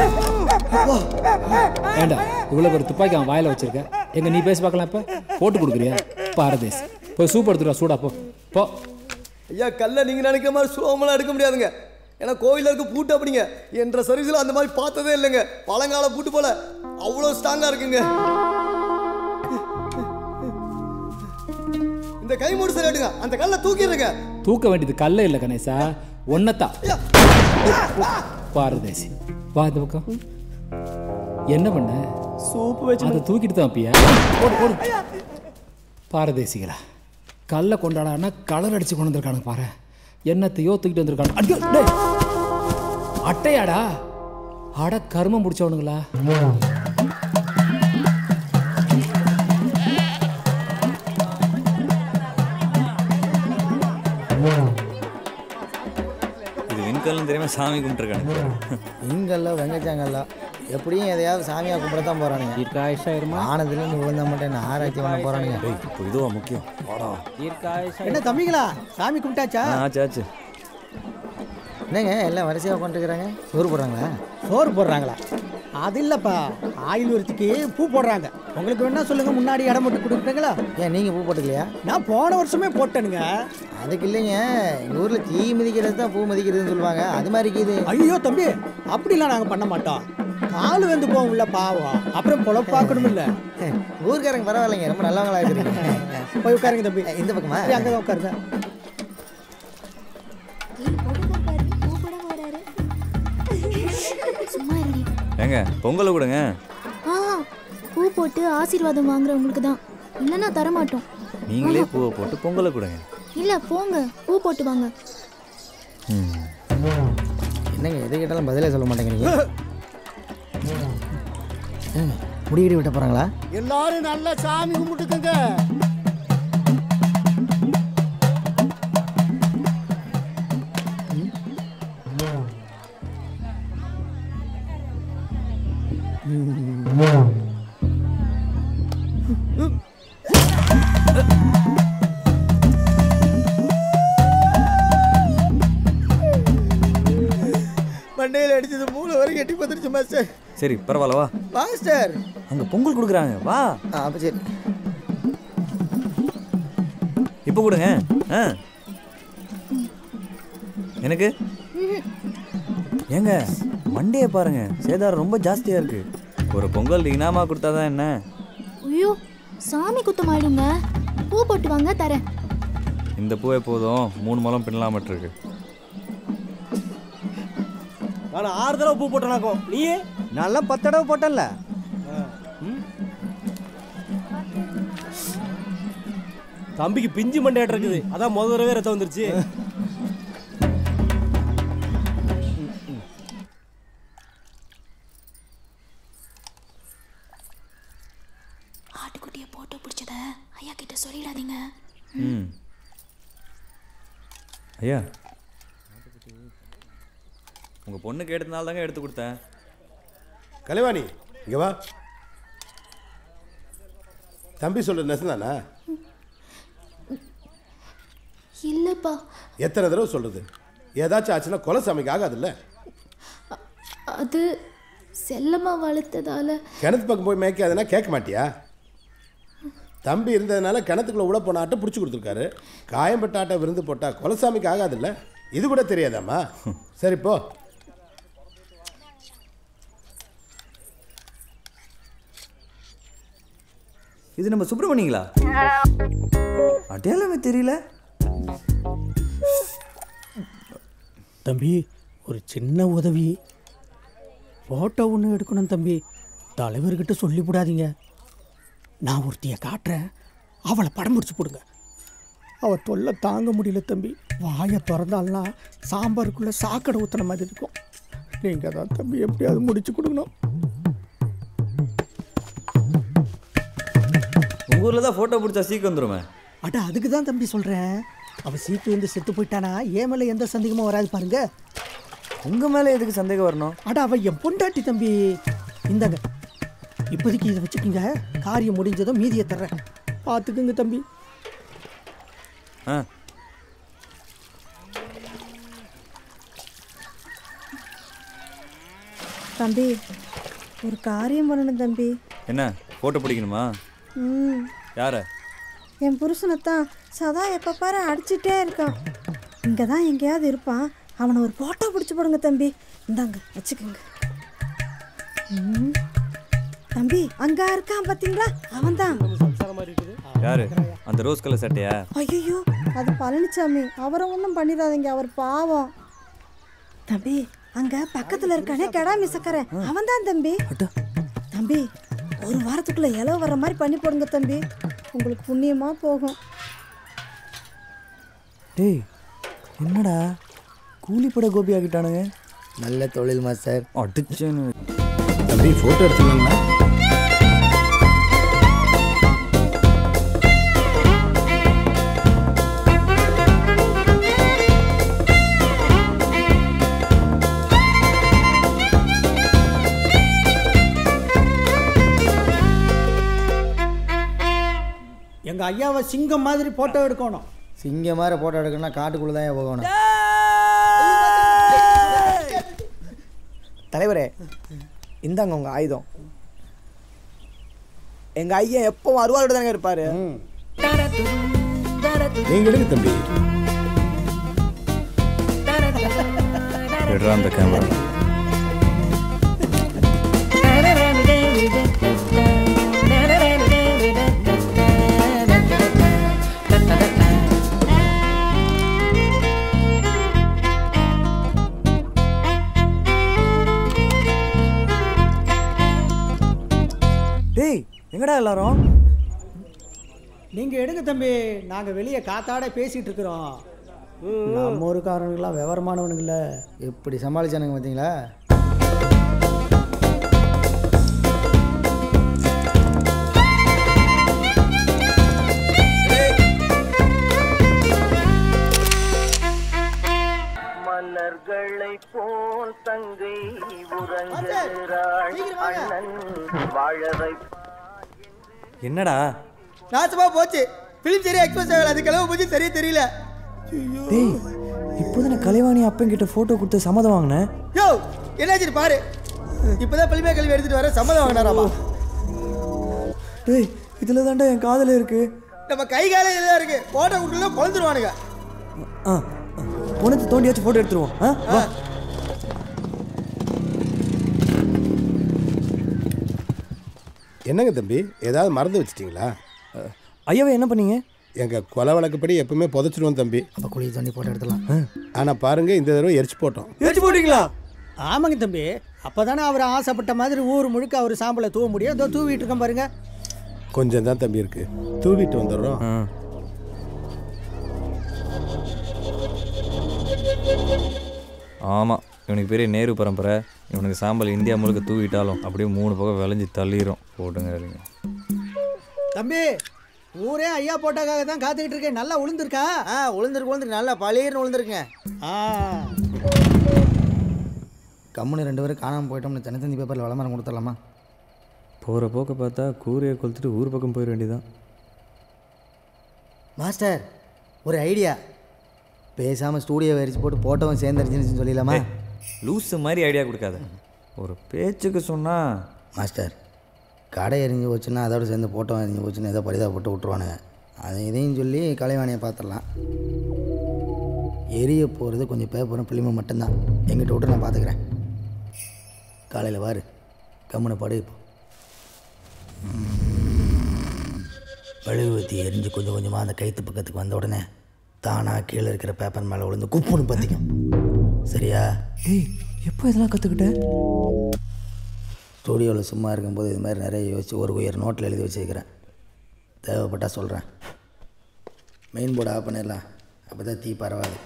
ஏண்டா இவ்வளோ ஒரு துப்பாக்கி அவன் வாயில வச்சிருக்க எங்க நீ பேசி பார்க்கலாம் இப்ப போட்டு கொடுக்குறியா பாரதேஸ் போய் சூப் எடுத்துட்டு வா சூடா போ போ ஐயா கல்ல நீங்க நினைக்கிற மாதிரி சுலபமெல்லாம் எடுக்க முடியாதுங்க ஏன்னா கோயில்ல இருக்க பூட்டு அப்படிங்க என்ற சர்வீஸ்ல அந்த மாதிரி பார்த்ததே இல்லைங்க பழங்கால பூட்டு போல அவ்வளோ ஸ்ட்ராங்கா இருக்குங்க இந்த கை மூடு சரி எடுங்க அந்த கல்லை தூக்கிடுங்க தூக்க வேண்டியது கல்ல இல்லை கணேசா ஒன்னத்தான் பாரதேசி வா இந்த பக்கம் என்ன பண்ண சூப் வச்சு அதை தூக்கிட்டு தான் பியா போடு போடு பாரதேசிகளா கல்லை கொண்டாடானா கலர் அடிச்சு கொண்டு வந்திருக்கானுங்க பாரு என்னத்தையோ தூக்கிட்டு வந்திருக்கானு அடியோ, டேய். அட்டையாடா அட கருமம் முடிச்சவனுங்களா இது விண்கல்னு தெரியாம சாமி கும்பிட்டுருக்கானுங்க இங்கல்ல வெங்கச்சாங்கல்ல எப்படியும் எதையாவது சாமியாக கும்பிட தான் போகிறானுங்க தீர்க்காயுஷாயிருமா ஆனதுலேருந்து விழுந்த மட்டும் ஆராய்ச்சி பண்ண போகிறானுங்க இப்போ இதுவா முக்கியம் வாடா என்ன தம்பிங்களா சாமி கும்பிட்டாச்சா ஆ, ஆச்சு ஆச்சு என்னங்க எல்லாம் வரிசையாக உட்காந்துருக்குறாங்க சோறு போடுறாங்களா சோறு போடுறாங்களா அது இல்லப்பா ஆயில் உரிச்சிக்கு பூ போடுறாங்க உங்களுக்கு வேணா சொல்லுங்க முன்னாடி இடம் மட்டும் கொடுக்குறீங்களா ஏன் நீங்கள் பூ போட்டுக்கலையா நான் போன வருஷமே போட்டேனுங்க அதுக்கு இல்லைங்க எங்கள் ஊரில் தீ மிதிக்கிறது தான் பூ மிதிக்கிறதுன்னு சொல்லுவாங்க அது மாதிரி இருக்குது ஐயோ தம்பி அப்படிலாம் நாங்கள் பண்ண மாட்டோம் கால் வந்து போகும்ல பாவம் அப்புறம் பொழப்பாக்கணும் இல்ல ஊர்க்காரங்க பரவாயில்லைங்க ரொம்ப நல்லவங்களா இருக்கிறீங்க போய் உட்காருங்க தம்பி இந்த பக்கமா சரி, அங்கதான் உட்காருங்க சும்மா இருடி ஏங்க பொங்கலை கொடுங்க ஆ பூ போட்டு ஆசீர்வாதம் வாங்குறவங்களுக்கு தான் இல்லைன்னா தரமாட்டோம் நீங்களே பூவை போட்டு பொங்கலை கொடுங்க இல்லை போங்க பூ போட்டு வாங்க என்னங்க எது கேட்டாலும் பதிலே சொல்ல மாட்டேங்கிறீங்க என்னங்க முடிகிடி விட்ட போகிறாங்களா எல்லாரும் நல்லா சாமி கும்பிட்டுக்கங்க மண்டையில் அடிச்சது மூணு வரைக்கும் எட்டி பார்த்துருச்சு மாஸ்டர் சரி பரவாயில்ல வா மாஸ்டர் அங்க பொங்கல் கொடுக்குறாங்க வா ஆ அப்போ சரி இப்போ கொடுங்க ஆ எனக்கு ஏங்க மண்டையை பாருங்க சேதாரம் ரொம்ப ஜாஸ்தியா இருக்கு ஒரு பொங்கல் இனாமா கொடுத்தாதான் என்ன ஐயோ சாமி குத்தம் ஆயிடுங்க பூ போட்டு வாங்க தரேன் இந்த பூவே போதும் மூணு மலம் பின்னலாமட்டு இருக்கு நான் ஆறு தடவை பூ போட்டனாக்கும் நீ நல்லா பத்து தடவை போட்டேன்ல தம்பிக்கு பிஞ்சு மண்டையாட்டு இருக்குது அதான் முதல் தடவை ரத்தம் வந்துருச்சு ஆட்டுக்குட்டியை போட்டோ பிடிச்சத ஐயா கிட்ட சொல்லிடாதீங்க ம் ஐயா உங்க பொண்ணு கேட்டதுனால தாங்க எடுத்து கொடுத்தேன் கலைவாணி இங்க வா தம்பி சொல்ற நெசந்தானா இல்லைப்பா எத்தனை தடவை சொல்றது ஏதாச்சும் ஆச்சுன்னா கொலை சாமிக்கு ஆகாதுல்ல அது செல்லமா வளர்த்ததால கிணத்து பக்கம் போய் மேய்க்காதுன்னா கேட்க மாட்டியா தம்பி இருந்ததுனால கிணத்துக்குள்ள உள்ள போன ஆட்டை பிடிச்சி கொடுத்துருக்காரு காயம்பட்ட ஆட்டை விருந்து போட்டா கொலசாமிக்கு ஆகாதுல்ல இது கூட தெரியாதாம்மா சரி போ இது நம்ம சுப்பிரமணியங்களா அடையாளமே தெரியல தம்பி ஒரு சின்ன உதவி ஃபோட்டோ ஒன்று எடுக்கணும் தம்பி தலைவர்கிட்ட சொல்லிவிடாதீங்க நான் ஒருத்தியை காட்டுறேன் அவளை படம் முடிச்சு போடுங்க அவ தொல்லை தாங்க முடியல தம்பி வாயை திறந்தாள்னா சாம்பாருக்குள்ளே சாக்கடை ஊற்றுன மாதிரி இருக்கும் நீங்கள் தான் தம்பி எப்படியாவது முடிச்சு கொடுக்கணும் உங்கள் ஊரில் தான் ஃபோட்டோ பிடிச்சா சீக்கு வந்துருமே அட அதுக்கு தான் தம்பி சொல்கிறேன் அவள் சீட்டு வந்து செத்து போயிட்டானா ஏன் மேலே எந்த சந்தேகமும் வராது பாருங்க உங்கள் மேலே எதுக்கு சந்தேகம் வரணும் அட அவ என் பொண்டாட்டி தம்பி இந்தாங்க இப்போதைக்கு இதை வச்சுக்கோங்க காரியம் முடிஞ்சதும் மீதியை தர்றேன் பார்த்துக்குங்க தம்பி ஆ தம்பி ஒரு காரியம் பண்ணணும் தம்பி என்ன ஃபோட்டோ பிடிக்கணுமா ம் யார என் புருஷனைத்தான் சதா எப்போ பாரு அடிச்சிட்டே இருக்கான் இங்கே தான் எங்கேயாவது இருப்பான் அவனை ஒரு ஃபோட்டோ பிடிச்சி போடுங்க தம்பி இந்தாங்க வச்சுக்கோங்க ம். தம்பி அங்க இருக்கான் பாத்தீங்களா அவன்தான் யாரு அந்த ரோஸ் கலர் சட்டையா ஐயோ அது பழனிசாமி அவரை ஒன்றும் பண்ணிடாதீங்க அவர் பாவம் தம்பி அங்க பக்கத்துல இருக்கானே கெடா மிசக்கறேன் அவன் தான் தம்பி தம்பி ஒரு வாரத்துக்குள்ள இலவு வர்ற மாதிரி பண்ணி போடுங்க தம்பி உங்களுக்கு புண்ணியமா போகும் டேய் என்னடா கூலிப்பட கோபி ஆகிட்டானுங்க நல்ல தொழில் மாஸ்டர் அடிச்சேன்னு தம்பி ஃபோட்டோ எடுத்துக்கலாங்களா எங்க ஐயாவை சிங்கம் மாதிரி போட்டோ எடுக்கணும் சிங்கம் மாதிரி போட்டோ எடுக்கணும்னா காட்டுக்குள்ளே தான் போகணும் தலைவரே இந்தாங்க உங்க ஆயுதம் எங்க ஐயன் எப்பவும் அருவாளோட தானே இருப்பாரு நீங்க எடுங்க தம்பி எடுறா அந்த கேமரா டேய் எங்கடா எல்லாரும் நீங்க எடுங்க தம்பி நாங்க வெளியே காத்தாட பேசிட்டு இருக்கிறோம் நம்ம ஊருக்காரனுங்களாம் விவரமானவனுங்கள எப்படி சமாளிச்சானுங்க பார்த்தீங்களா மலர்களை போல் தங்கை உறங்குகிறாள் அண்ணன் வாழவை என்னடா நாசமா போச்சு பிலிம் சரியா எக்ஸ்பிரஸ் ஆகல அது கிளம்ப போச்சு சரியா தெரியல டேய் இப்போதானே கலைவாணி அப்பங்கிட்ட ஃபோட்டோ கொடுத்து சம்மதம் வாங்கினேன் யோ என்னாச்சு பாரு இப்பதான் பிலிமே கல்வி எடுத்துட்டு வர சம்மதம் வாங்கினாராமா டேய் இதில் தான்டா என் காதில் இருக்கு நம்ம கை கால இதெல்லாம் இருக்கு போட்டோ கொடுக்கல பொழந்துருவானுங்க ஆ பொண்ணு தோண்டியாச்சும் ஃபோட்டோ எடுத்துருவோம் ஆ வா என்னங்க தம்பி ஏதாவது மறந்து வச்சிட்டீங்களா ஐயாவை என்ன பண்ணீங்க எங்க கொலை வழக்கப்படி எப்பவுமே புதைச்சிருவோம் தம்பி அப்போ குழி தோண்டி போட்டோ எடுத்துலாம் ஆனா பாருங்க இந்த தடவை எரிச்சு போட்டோம் ஏற்றி போட்டீங்களா ஆமாங்க தம்பி அப்பதானே அவர் ஆசைப்பட்ட மாதிரி ஊர் முழுக்க அவர் சாம்பலை தூவ முடியும் இதோ தூவிட்டு இருக்கோம் பாருங்க கொஞ்சம் தான் தம்பி இருக்கு தூவிட்டு வந்துடுறோம் ஆமாம் இவனுக்கு பெரிய நேரு பரம்பரை இவனுக்கு சாம்பல் இந்தியா முழுக்க தூவிட்டாலும் அப்படியே மூணு பக்கம் விளைஞ்சி தள்ளிடும் போட்டுங்க இருங்க தம்பி ஊரே ஐயா போட்டாக்காக தான் காத்துக்கிட்டு இருக்கேன் நல்லா உளுந்துருக்கா ஆ உளுந்துருக்கு உளுந்துருக்கு நல்லா பழையர்னு உளுந்துருக்குங்க ஆ கம்முன்னு ரெண்டு பேரும் காணாமல் போயிட்டோம்னு தினத்தந்தி பேப்பரில் விளம்பரம் கொடுத்துடலாமா போகிற போக்க பார்த்தா கூரையை கொளுத்துட்டு ஊர் பக்கம் போயிட வேண்டியதான் மாஸ்டர் ஒரு ஐடியா பேசாமல் ஸ்டூடியோ வரிச்சு போட்டு போட்டோவும் சேர்ந்துருச்சுன்னு சொல்லிடலாமா லூஸு மாதிரி ஐடியா கொடுக்காத ஒரு பேச்சுக்கு சொன்னால் மாஸ்டர் கடை எரிஞ்சு போச்சுன்னா அதோட சேர்ந்து போட்டோ எரிஞ்சு போச்சுன்னு ஏதோ பரிதாபப்பட்டு விட்ருவானுங்க அதை இதையும் சொல்லி கலைவாணியை பார்த்துடலாம் எரிய போகிறது கொஞ்சம் பேப்பரும் பிள்ளைமும் மட்டும்தான் எங்கிட்ட விட்டு நான் பார்த்துக்கிறேன் காலையில் வாரு கம்முனை படு இப்போ மெழுகுவத்தி எரிஞ்சு கொஞ்சம் கொஞ்சமாக அந்த கைத்து பக்கத்துக்கு வந்த உடனே தானாக கீழே இருக்கிற பேப்பர் மேலே விழுந்து குப்புன்னு பற்றிக்கும் சரியா டேய் எப்போ இதெல்லாம் கற்றுக்கிட்ட ஸ்டூடியோவில் சும்மா இருக்கும்போது இது மாதிரி நிறைய யோசிச்சு ஒரு உயர் நோட்டில் எழுதி வச்சுருக்கிறேன் தேவைப்பட்டால் சொல்கிறேன் மெயின் போர்டு ஆஃப் பண்ணிடலாம் அப்போ தான் தீ பரவாது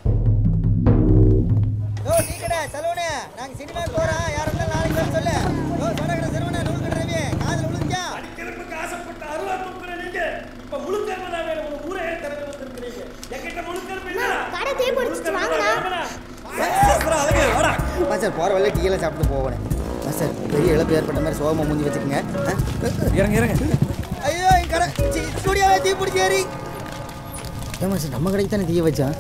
ஓ டீ கடை சலூனு நாங்க சினிமா போறோம் யாரும் இருந்தாலும் நாளைக்கு வர சொல்லு ஓ சொட கடை சரவணா நூல் கடை ரவி காதுல விழுந்துச்சா அடிக்கிறதுக்கு ஆசைப்பட்ட அருவா தூக்குற நீங்க இப்ப முழுக்கருமை தான் வேணும் உங்க ஊரே திறந்து வந்திருக்கிறீங்க என்கிட்ட முழுக்கருமை இல்ல கடை தீ பிடிச்சிட்டு வாங்கடா மாஸ்டர் போகிற வழியில் டீயெல்லாம் சாப்பிட்டு போவேன் மாஸ்டர் பெரிய இழப்பு ஏற்பட்ட மாதிரி சோகமாக மூஞ்சி வச்சுக்கோங்க இறங்க இறங்க ஐயோ என் கடை ஸ்டூடியோவே தீ பிடிச்சி ஏறி ஏன் மாஸ்டர் நம்ம கடைக்கு தானே தீய வச்சான்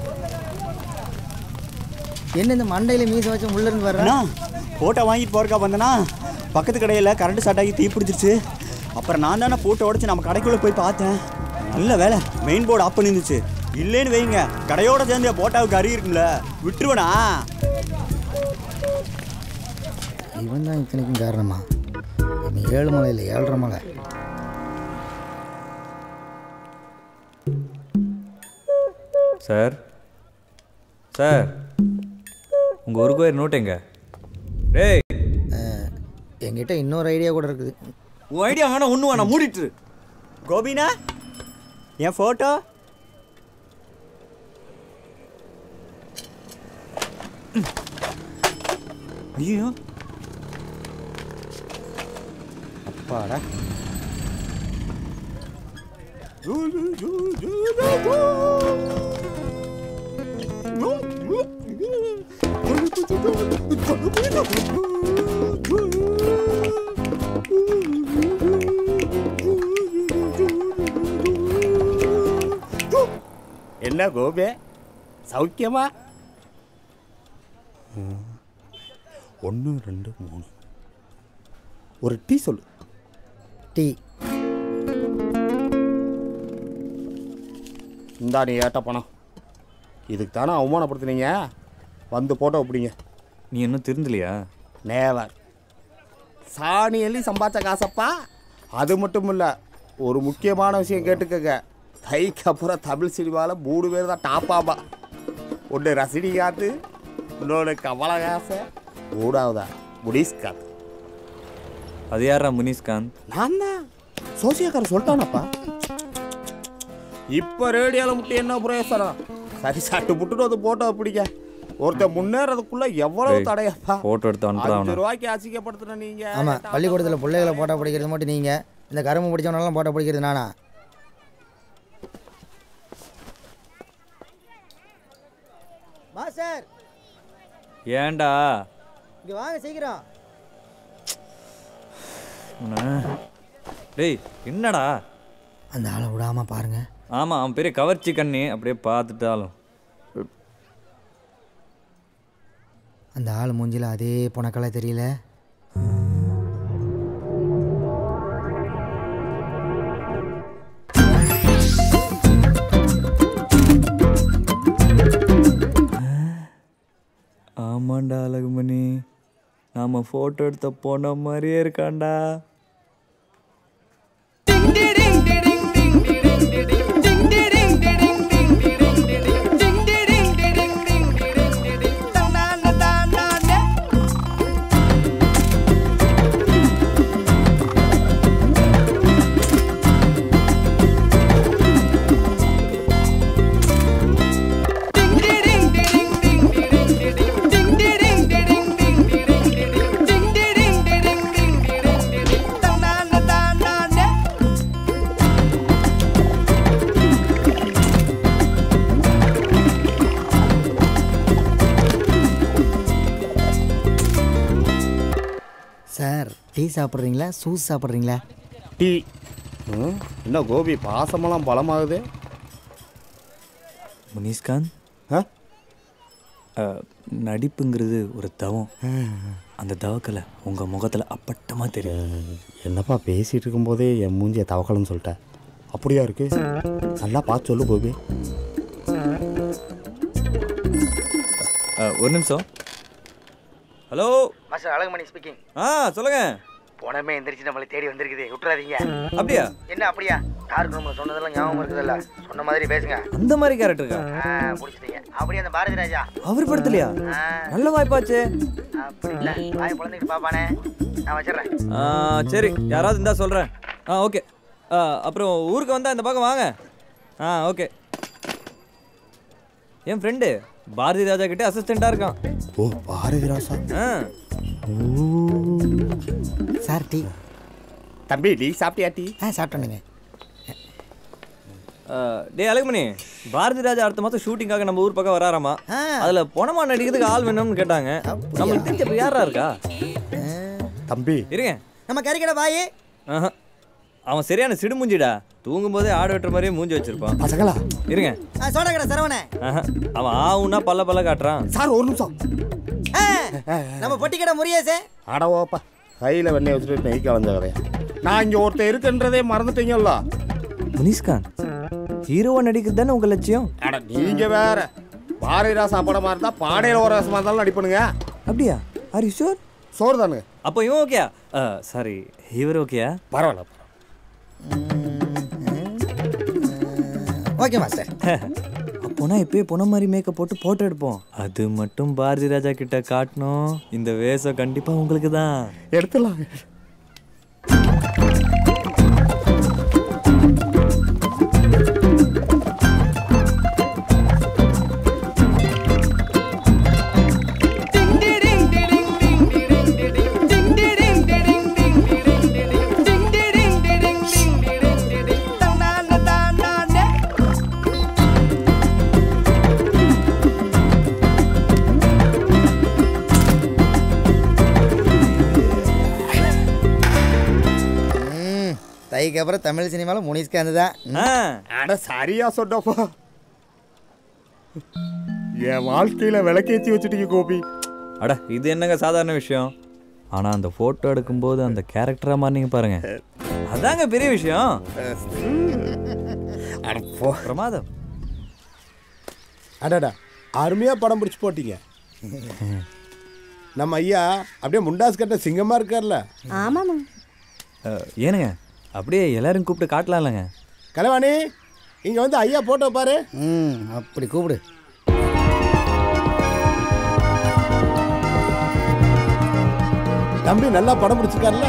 என்ன இந்த மண்டையில் மீச வச்சு உள்ள இருந்து அண்ணா வர்றான் ஃபோட்டோ வாங்கிட்டு போறக்கா வந்தனா பக்கத்து கடையில் கரண்ட் ஷார்ட் ஆகி தீ பிடிச்சிருச்சு அப்புறம் நான் தானே போட்டோ உடச்சி நம்ம கடைக்குள்ளே போய் பார்த்தேன் நல்ல வேலை மெயின் போர்டு ஆஃப் பண்ணிருந்துச்சு இல்லைன்னு வைங்க கடையோட சேர்ந்து போட்டாவுக்கு அறி இருக்கும்ல விட்டுருவனா இவன் தான் இத்தனைக்கும் காரணமா இவன் ஏழு மலை இல்லை ஏழரை மலை சார் சார் உங்கள் ஒரு கோயில் நோட் எங்க டேய் என்கிட்ட இன்னொரு ஐடியா கூட இருக்குது உன் ஐடியா வேணா ஒன்று வேணாம் மூடிட்டு இரு. கோபினா என் ஃபோட்டோ ஐயோ அப்பாடா என்ன கோபே சௌக்கியமா ஒன்று ரெண்டு மூணு ஒரு டீ சொல்லு டீ இந்தா நீ ஏட்ட பணம் இதுக்கு தானே அவமானப்படுத்துனீங்க வந்து போட்டோ பிடிங்க நீ இன்னும் திருந்தலையா நேவர் சாணி எள்ளி சம்பாதிச்ச காசப்பா அது மட்டும் இல்லை ஒரு முக்கியமான விஷயம் கேட்டுக்கங்க தைக்கு அப்புறம் தமிழ் சினிமாவில் மூணு பேர் தான் டாப்பாமா ஒன்று ரசினிகாந்த் இன்னொன்று கமலஹாசன் மூணாவதா முனிஷ்காந்த் அது யாரா முனிஷ்காந்த் நான் தான் சோசியக்காரன் சொல்லிட்டானப்பா இப்போ ரேடியோவில் மட்டும் என்ன பிரயோசனம் சரி சட்டு புட்டுன்னு வந்து போட்டோ பிடிக்க ஒருத்தன் முன்னேறதுக்குள்ள எவ்வளவு டேய், தடையப்பா photo எடுத்து அனுப்புடா அஞ்சு அவனை. ரூபாய்க்கு அசிங்கப்படுத்தின நீங்க ஆமாம் பள்ளிக்கூடத்தில் பிள்ளைகளை போட்டோ பிடிக்கிறது மட்டும் நீங்கள் இந்த கரும்பு பிடிச்சவனெல்லாம் போட்டோ பிடிக்கிறது நானா மாஸ்டர் ஏன்டா இங்க வாங்க சீக்கிரம் உன்னை- டேய் என்னடா அந்த ஆளை விடாம பாருங்க ஆமாம் அவன் பெரிய கவர்ச்சி கண்ணி அப்படியே பார்த்துட்டாலும் அந்த ஆள் மூஞ்சில அதே புனக்கலை தெரியல ஆமாண்டா அழகுமணி நாம ஃபோட்டோ எடுத்த போன மாதிரியே இருக்கான்டா சார் டீ சாப்பிட்றீங்களா சூஸ் சாப்பிட்றீங்களா டீ ம், என்ன கோபி பாசமெல்லாம் பலமாகுது முனிஷ்காந்த் அஹ், நடிப்புங்கிறது ஒரு தவம் அந்த தவக்கலை உங்கள் முகத்தில் அப்பட்டமாக தெரியும் என்னப்பா பேசிட்டு இருக்கும்போதே என் மூஞ்சிய தவக்கலன்னு சொல்லிட்டேன் அப்படியா இருக்கு நல்லா பார்த்து சொல்லு கோபி அஹ், ஒரு நிமிஷம் ஹலோ மாஸ்டர் அழகுமணி ஸ்பீக்கிங் ஆ சொல்லுங்க போனமே எந்திரிச்சு நம்மளை தேடி வந்திருக்குது விட்டுறாதீங்க அப்படியா என்ன அப்படியா டார்க் ரூம்ல சொன்னதெல்லாம் ஞாபகம் இருக்குதுல்ல சொன்ன மாதிரி பேசுங்க அந்த மாதிரி கேரக்டருக்கா ஆ, பிடிச்சிட்டீங்க அப்படியே அந்த பாரதி ராஜா அவர் படத்துலையா நல்ல வாய்ப்பாச்சு அப்படி இல்ல வாய் குழந்தைக்கு பாப்பானே நான் வச்சிடுறேன் ஆ, சரி யாராவது இருந்தா சொல்கிறேன் ஆ ஓகே ஆ, அப்புறம் ஊருக்கு வந்தால் இந்த பக்கம் வாங்க ஆ ஓகே என் ஃப்ரெண்டு பாரதி ராஜா கிட்ட அசிஸ்டண்ட்டாக இருக்கான் ஓ பாரதி ராசா ஆ சார் டீ தம்பி டீ சாப்பிட்டியா டீ ஆ சாப்பிட்டேனுங்க டே அழகுமணி பாரதி ராஜா அடுத்த மாதம் ஷூட்டிங்காக நம்ம ஊர் பக்கம் வராராமா அதில் பொணமா நடிக்கிறதுக்கு ஆள் வேணும்னு கேட்டாங்க நம்மளுக்கு தெரிஞ்ச இப்போ யாரா இருக்கா தம்பி இருங்க நம்ம கறிக்கடை பாயே ஆஹா. அவன் சரியான சிடுமுஞ்சிடா தூங்கும் போதே ஆடு வெட்டுற மாதிரியே மூஞ்சி வச்சிருப்பான் பசங்களா இருங்க சோடா கடை சரவணே ஆஹா. அவன் ஆவுன்னா பல்ல பல்ல காட்டுறான் சார் ஒரு நிமிஷம் ஆ, நம்ம பொட்டி கடை முறியாசே அடவோப்பா கையில் வெண்ணெய் வச்சுட்டு நெய் கலந்த கதையா நான் இங்கே ஒருத்தர் இருக்குன்றதே மறந்துட்டீங்கல்ல முனிஷ்காந்த் ஹீரோவா நடிக்கிறது தானே உங்க லட்சியம் அட நீங்க வேற பாரதி ராசா படமா இருந்தா பாடையில ஒரு ரசமா இருந்தாலும் நடிப்பணுங்க அப்படியா ஆர் யூ ஷூர் சோறு தானுங்க அப்போ இவன் ஓகேயா சாரி இவர் ஓகேயா பரவாயில்ல ஓகே மாஸ்டர் அப்போனா இப்பயே பொண்ண மாதிரி மேக்கப் போட்டு போட்டோ எடுப்போம் அது மட்டும் பாரதி ராஜா கிட்ட காட்டணும் இந்த வேஷம் கண்டிப்பா உங்களுக்கு தான் எடுத்துலாம் ம், தைக்கு அப்புறம் தமிழ் சினிமாவில் முனிஸ்காந்த் தான் அட சரியா சொன்னப்பா என் வாழ்க்கையில விளக்கேத்தி வச்சுட்டீங்க கோபி அட இது என்னங்க சாதாரண விஷயம் ஆனா அந்த போட்டோ எடுக்கும்போது அந்த கேரக்டரா மாறினீங்க பாருங்க அதாங்க பெரிய விஷயம் பிரமாதம் அடடா அருமையா படம் பிடிச்சி போட்டீங்க நம்ம ஐயா அப்படியே முண்டாஸ் கட்ட சிங்கமா இருக்கார்ல ஆமாம்மா அஹ், ஏனுங்க அப்படியே எல்லாரும் கூப்பிட்டு காட்டலாம் இல்லைங்க கலைவாணி இங்க வந்து ஐயா போட்டோ பாரு ம் அப்படி கூப்பிடு தம்பி நல்லா படம் பிடிச்சிருக்காருல்ல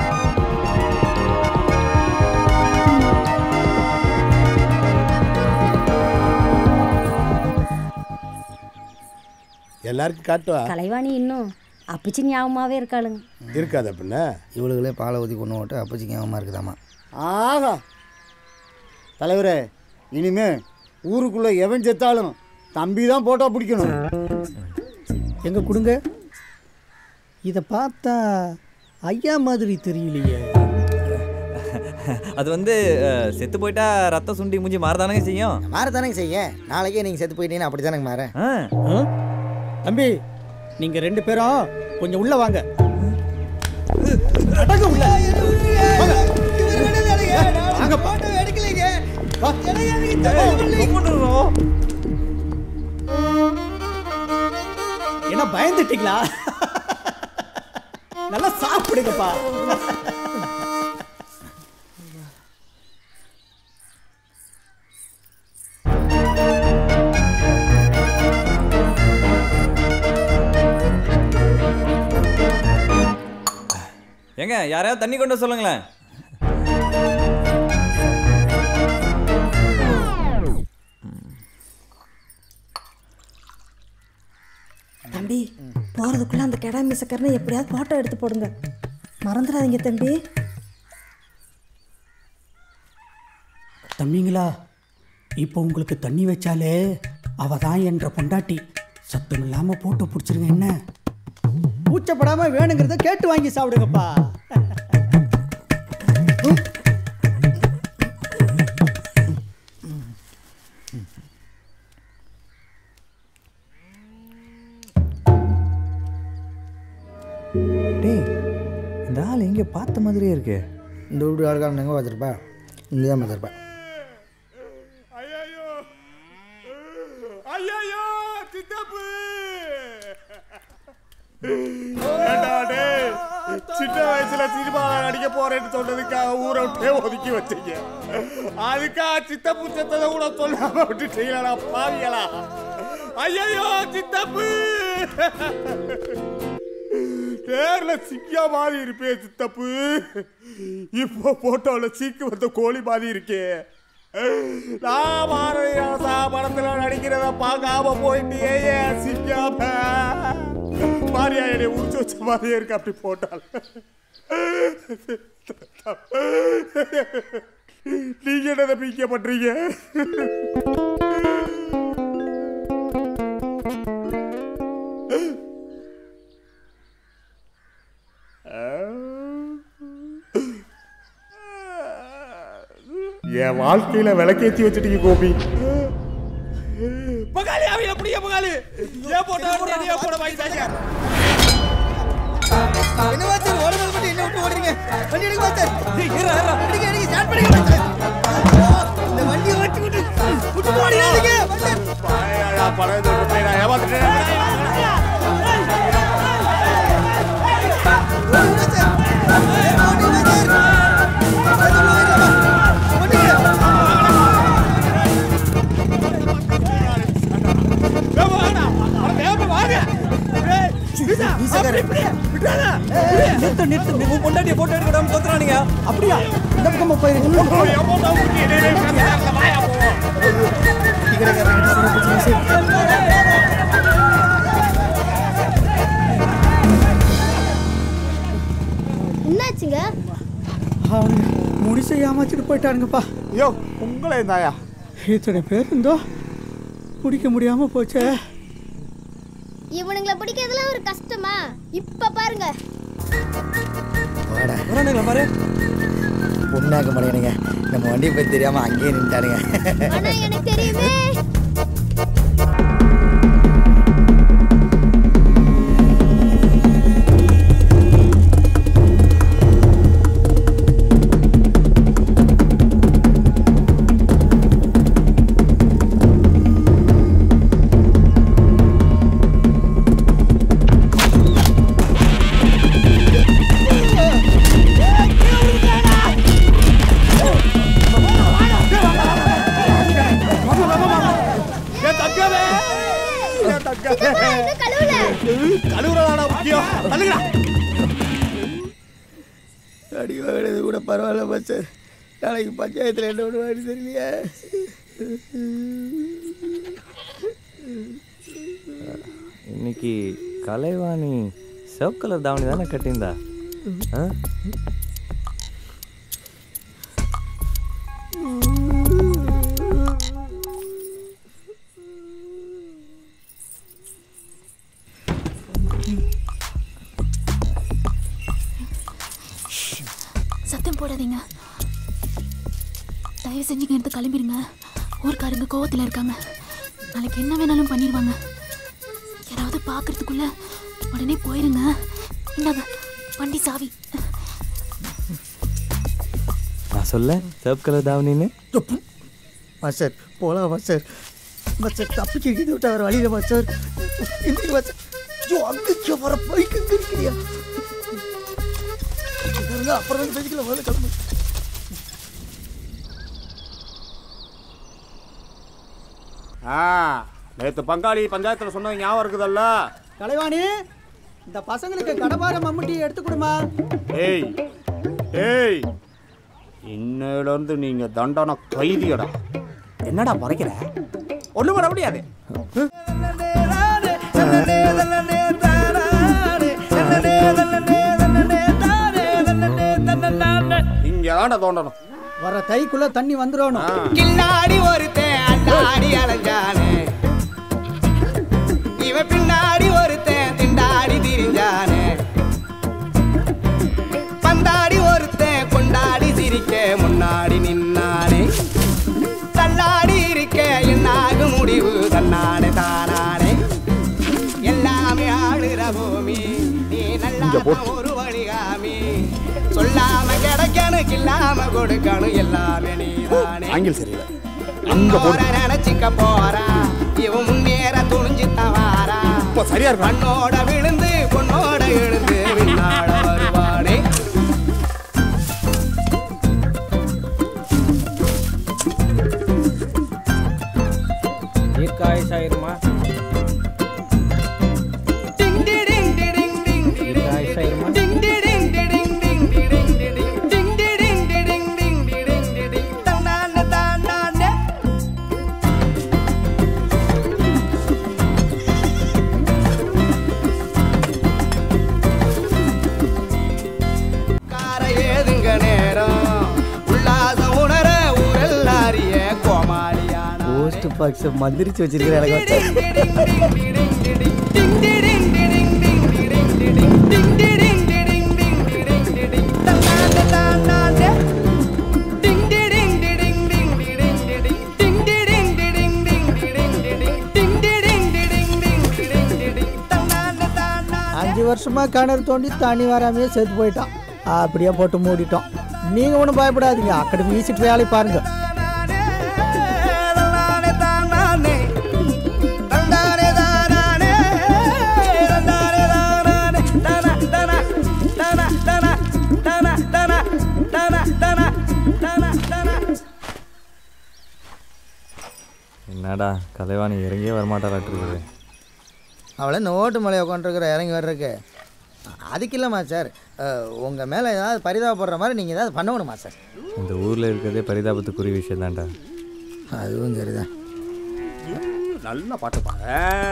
எல்லாருக்கும் காட்டுவா கலைவாணி இன்னும் அப்பிச்சி ஞாபகமாகவே இருக்காளுங்க இருக்காது அப்படின்னா இவளுகளே பாலை ஊற்றி கொண்டு போட்டு அப்பச்சி ஞாபகமாக இருக்குதாம்மா ஆஹா தலைவரே இனிமே ஊருக்குள்ள எவன் செத்தாலும் தம்பி தான் போட்டோ பிடிக்கணும் எங்க கொடுங்க இதை பார்த்தா ஐயா மாதிரி தெரியலையே அது வந்து அஹ், செத்து போயிட்டா ரத்தம் சுண்டி மூஞ்சி மாறதானங்க செய்யும் மாறத்தானங்க செய்ய நாளைக்கே நீங்கள் செத்து போயிட்டீங்கன்னா அப்படி தானங்க மாற ஆ? தம்பி நீங்க ரெண்டு பேரும் கொஞ்சம் உள்ள வாங்க அடங்க உள்ள என்ன பயந்துட்டீங்களா நல்லா சாப்பிடுங்கப்பா ஏங்க யாரையாவது தண்ணி கொண்டு வர சொல்லுங்களேன் தம்பி போகிறதுக்குள்ளே அந்த கெடா மிசக்கரனை எப்படியாவது ஃபோட்டோ எடுத்து போடுங்க மறந்துடாதீங்க தம்பி தம்பிங்களா இப்போ உங்களுக்கு தண்ணி வச்சாலே அவ தான் என்ற பொண்டாட்டி சத்தம் இல்லாமல் போட்டு பிடிச்சிருங்க என்ன கூச்சப்படாம வேணுங்கிறத கேட்டு வாங்கி சாப்பிடுங்கப்பா டேய் இந்த ஆள் எங்கே பார்த்த மாதிரியே இருக்கு இந்த வீட்டு ஆளுக்காரன் எங்கே பார்த்துருப்பா இங்கே தான் பார்த்துருப்பா ஐயோ சித்தப்பு ஏண்டா டேய் சின்ன வயசுல சினிமாவில் நடிக்க போறேன்னு சொன்னதுக்காக ஊரை விட்டே ஒதுக்கி வச்சீங்க அதுக்காக சித்தப்பு செத்ததை கூட சொல்லாம விட்டுட்டீங்களா பாவிகளா ஐயோ சித்தப்பு நேர்ல சிக்கா மாதிரி இருப்பேன் சித்தப்பு இப்போ போட்டோல சீக்கு வந்த கோழி மாதிரி இருக்கே நான் பாரதியாசா படத்துல நடிக்கிறத பார்க்காம போயிட்டு ஏன் சிக்காம மாரியா என்னை உடிச்சு வச்ச மாதிரியே இருக்கு அப்படி போட்டால் நீங்க என்ன நம்பிக்கை பண்றீங்க என் வாழ்க்கையில விளக்கேத்தி வச்சுட்டீங்க கோபி பகாலி அவையில புடிங்க பகாலி ஏன் போட்டோ எடுத்து ஏன் போட வாங்கிட்டாங்க என்ன மாஸ்டர் ஒரு நாள் மட்டும் என்ன விட்டு ஓடுறீங்க வண்டி எடுங்க மாஸ்டர் எடுங்க எடுங்க ஸ்டார்ட் பண்ணுங்க மாஸ்டர் இந்த வண்டியை ஓட்டி விட்டு விட்டு ஓடிடாதீங்க மாஸ்டர் படம் நான் ஏமாத்துட்டேன் நிறுத்து நிறுத்து உன் பொண்டாட்டிய போட்டோ எடுக்க விடாம தொத்துறானுங்க அப்படியா இந்த பக்கமா என்னாச்சுங்க அவனுங்க முடிச்ச ஏமாச்சிட்டு போயிட்டானுங்கப்பா ஐயோ உங்களே தாயா இத்தனை பேர் இருந்தோ பிடிக்க முடியாம போச்சே இவனுங்களை பிடிக்கிறதுல ஒரு கஷ்டமா இப்ப பாருங்க வரானுங்களா பாரு பொண்ணாக்க மாட்டேனுங்க நம்ம வண்டியை பற்றி தெரியாம அங்கேயே நின்ட்டானுங்க ஆனா எனக்கு தெரியுமே என் தங்கமே என் தங்கமே கழுவுறதாடா முக்கியம் தள்ளுங்கடா அடி வாங்கினது கூட பரவாயில்ல மாஸ்டர் நாளைக்கு பஞ்சாயத்தில் என்ன பண்ணுவாரு தெரியலையே இன்னைக்கு கலைவாணி சிவப்பு கலர் தாவணி தானே கட்டியிருந்தா ஆ? சத்தம் போடாதீங்க தயவு செஞ்சு இங்க இருந்து கிளம்பிடுங்க ஊர்க்காரங்க கோவத்தில் இருக்காங்க நாளைக்கு என்ன வேணாலும் பண்ணிடுவாங்க யாராவது பார்க்கறதுக்குள்ள உடனே போயிருங்க இந்தாங்க வண்டி சாவி நான் சொல்ல சிவப்பு கலர் தாவணின்னு மாஸ்டர் போலாம் மாஸ்டர் மாஸ்டர் தப்பிச்சு இடிந்து விட்டு அவர் வழியில மாஸ்டர் இந்த மாஸ்டர் ஐயோ அங்கே வர பைக் அங்கே இருக்கிறியா இருங்க, அப்புறம் வந்து பேசிக்கலாம் முதல்ல கிளம்பு ஆ நேத்து பங்காளி பஞ்சாயத்துல சொன்னது ஞாபகம் இருக்குதல்ல கலைவாணி இந்த பசங்களுக்கு கடப்பார மம்முட்டி எடுத்து கொடுமா ஏய் ஏய் இன்னையில இருந்து நீங்க தண்டனை கைதியடா என்னடா பறைக்கிற ஒண்ணும் பண்ண முடியாது இங்க தாண்டா தோண்டணும் வர தைக்குள்ள தண்ணி வந்துடணும் கில்லாடி ஒருத்தன் அல்லாடி அலைஞ்சானே இவன் பின்னாடி ஒருத்தன் திண்டாடி திரிஞ்சானே பந்தாடி ஒருத்தன் கொண்டாடி சிரிக்க முன்னாடி நின்னானே தள்ளாடி இருக்க என்னாகு முடிவு தன்னானே தானானே எல்லாமே ஆளுற பூமி நீ நல்லா ஒரு வழிகாமி சொல்லாம கிடைக்கணும் கில்லாம கொடுக்கணும் எல்லாமே நீதானே ஆங்கில் சரியில்லை அங்க போற நினைச்சுக்க போறா இவன் முன்னேற துணிஞ்சு தவாரா சரியா பண்ணோட விழுந்து பொண்ணோட எழுந்து விண்ணாட வருவானே தீர்காயுசாயிருமா தீர்காயுசாயிருமா ஏதுங்க நேரம் உல்லாச உணர ஊரெல்லாரிய கோமாளியான போஸ்ட் பாக்ஸ் மந்திரிச்சு வச்சிருக்கிற எனக்கு வச்ச அஞ்சு வருஷமா கிணறு தோண்டி தண்ணி வராமையே செத்து போயிட்டான் அப்படியே போட்டு மூடிட்டோம் நீங்க ஒன்றும் பயப்படாதீங்க அக்கடி வீசிட்டு வேலையை பாருங்க என்னடா கலைவாணி இறங்கியே வரமாட்டாராட்டிருக்குது அவளை இந்த ஓட்டு மலையை உட்காந்துருக்குற இறங்கி வர்றதுக்கு அதுக்கு இல்லைம்மா சார் உங்கள் மேலே ஏதாவது பரிதாபப்படுற மாதிரி நீங்கள் ஏதாவது பண்ணணுமா சார் இந்த ஊரில் இருக்கிறதே பரிதாபத்துக்குரிய விஷயம் தான்டா அதுவும் சரிதான் நல்ல பாட்டுப்பாங்க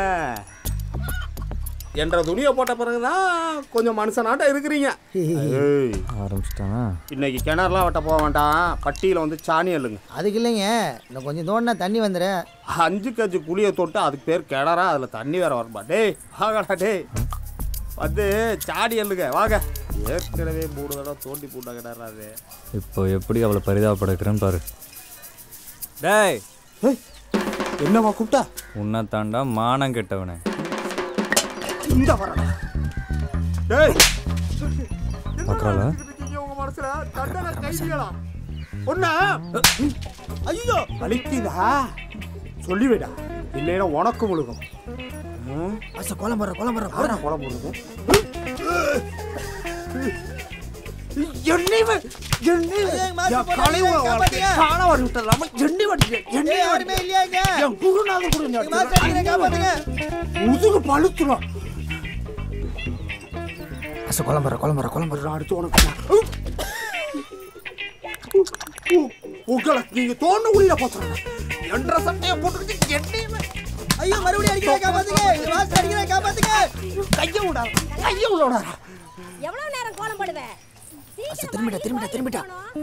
என்ற துணியை போட்ட பிறகுதான் கொஞ்சம் மனுஷனாட்டம் இருக்கிறீங்க ஏய், ஆரம்பிச்சிட்டானா இன்னைக்கு கிணறுலாம் வெட்ட போக வேண்டாம் பட்டியில் வந்து சாணி அள்ளுங்க அதுக்கு இல்லைங்க இன்னும் கொஞ்சம் தோண்டினா தண்ணி வந்துடு அஞ்சுக்கு அஞ்சு குழியை தொட்டு அதுக்கு பேர் கிணறா அதில் தண்ணி வேற வருமா டேய் வாங்கடா டேய் வந்து சாடி அள்ளுங்க வாங்க ஏற்கனவே மூணு தடவை தோண்டி போட்டா கிணறா அது இப்போ எப்படி அவளை பரிதாபப்படுக்கிறேன்னு பாரு டேய் என்னவா கூப்பிட்டா உன்னை தாண்டா மானம் கெட்டவனே இந்த வரடா டேய் பார்க்குறாளா இருக்கீங்க உங்க மனசுல தண்டனை கைதிகளா ஒண்ணா ஐயோ வலிக்குதா சொல்லி விடா இல்லைன்னா உனக்கு முழுகும் அச கோலம் போடுற கோலம் போடுற யாரா குழம்பு முழுகும் எண்ணெய் வே- எண்ணெய் வே- என் கழிவு வாழ்க்கை காண வடி விட்டலாம எண்ணெய் வடி எண்ணெய் யாருமே இல்லையாங்க என் குருநாதர் கூட எங்க மாஸ்டர் நீங்க காப்பாத்துங்க. முதுகு பழுத்துரும் அச கோலம் போடுற கோலம் போடுற கோலம் போடுற அடுத்து உனக்கு உங்களை நீங்க தோண்டு குழியில போச்சுறாங்க என்ற சட்டையை போட்டுக்கிட்டு எண்ணெய் வே- ஐயோ மறுபடியும் அடிக்கிறேன் காப்பாத்துங்க எங்க மாஸ்டர் அடிக்கிறேன் காப்பாத்துங்க கையை விடாத கையை விடாத எவ்வளவு நேரம் கோலம் போடுவேன் அச திரும்பிட்டா திரும்பிட்டா திரும்பிட்டா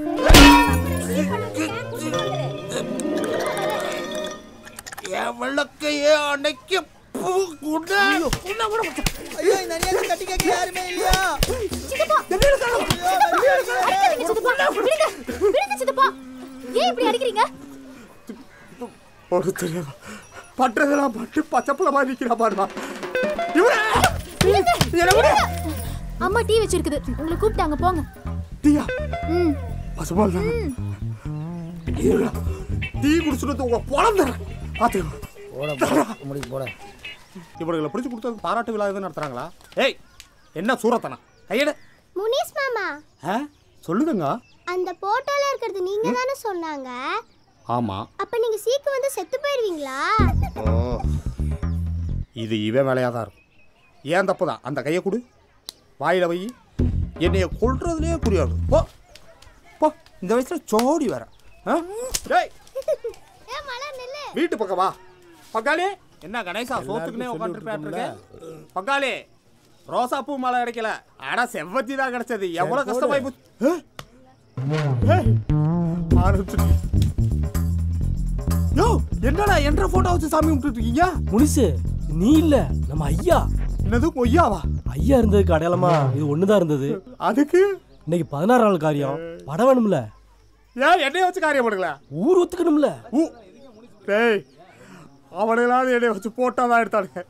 என் விளக்கையே அன்னைக்கு பூ குட குட குட ஐயோ இந்த அநியாயத்தை தட்டி கேட்க யாருமே இல்லையா ஏன் இப்படி அடிக்கிறீங்க ஒரு தெரியாது பட்டதெல்லாம் பட்டு பச்சைப்புல மாதிரி நிக்கிறா பாருமா அம்மா டீ வச்சிருக்குது உங்களை கூப்பிட்டாங்க போங்க டீயா ம் பசுபால் தான் இருடா. டீ குடிச்சுட்டு உங்க பொழந்துறேன் பாத்துக்கோ போட போட முடிக்கு போட இவர்களை பிடிச்சு கொடுத்தது பாராட்டு விழா எதுவும் நடத்துறாங்களா ஏய் என்ன சூரத்தனா கையெடு முனிஸ் மாமா ஆ சொல்லுதுங்க அந்த போட்டோல இருக்கிறது நீங்க தானே சொன்னாங்க ஆமா அப்ப நீங்க சீக்கு வந்து செத்து போயிருவீங்களா ஓ இது இவன் வேலையாக தான் இருக்கும் ஏன் தப்பு தான் அந்த கையை கொடு வாயில வை என்னைய கொல்றதுலேயே புரியாது போ போ இந்த வயசுல சோடி வர ஆ? டேய் வீட்டு பக்கம் வா பக்காளி என்ன கணேசா சோத்துக்குனே உட்காந்துருப்பேன் பக்காளி ரோசா பூ மலை கிடைக்கல ஆனா செவ்வத்தி தான் கிடைச்சது எவ்வளவு சரி, கஷ்டமாயி போடு. போச்சு ஆ? ஏய், ஆரம்பிச்சிட்டு யோ என்னடா என்ற போட்டோ வச்சு சாமி கும்பிட்டு இருக்கீங்க முனிசு நீ இல்ல நம்ம ஐயா என்னது பொய்யாவா ஐயா இருந்ததுக்கு அடையாளமா இது ஒண்ணுதான் இருந்தது அதுக்கு இன்னைக்கு பதினாறு நாள் காரியம் படம் வேணும்ல ஏன் என்னைய வச்சு காரியம் பண்ணுங்களா ஊர் ஒத்துக்கணும்ல ஊ டேய் அவனுங்களாவது என்னைய வச்சு போட்டோ தான் எடுத்தானுங்க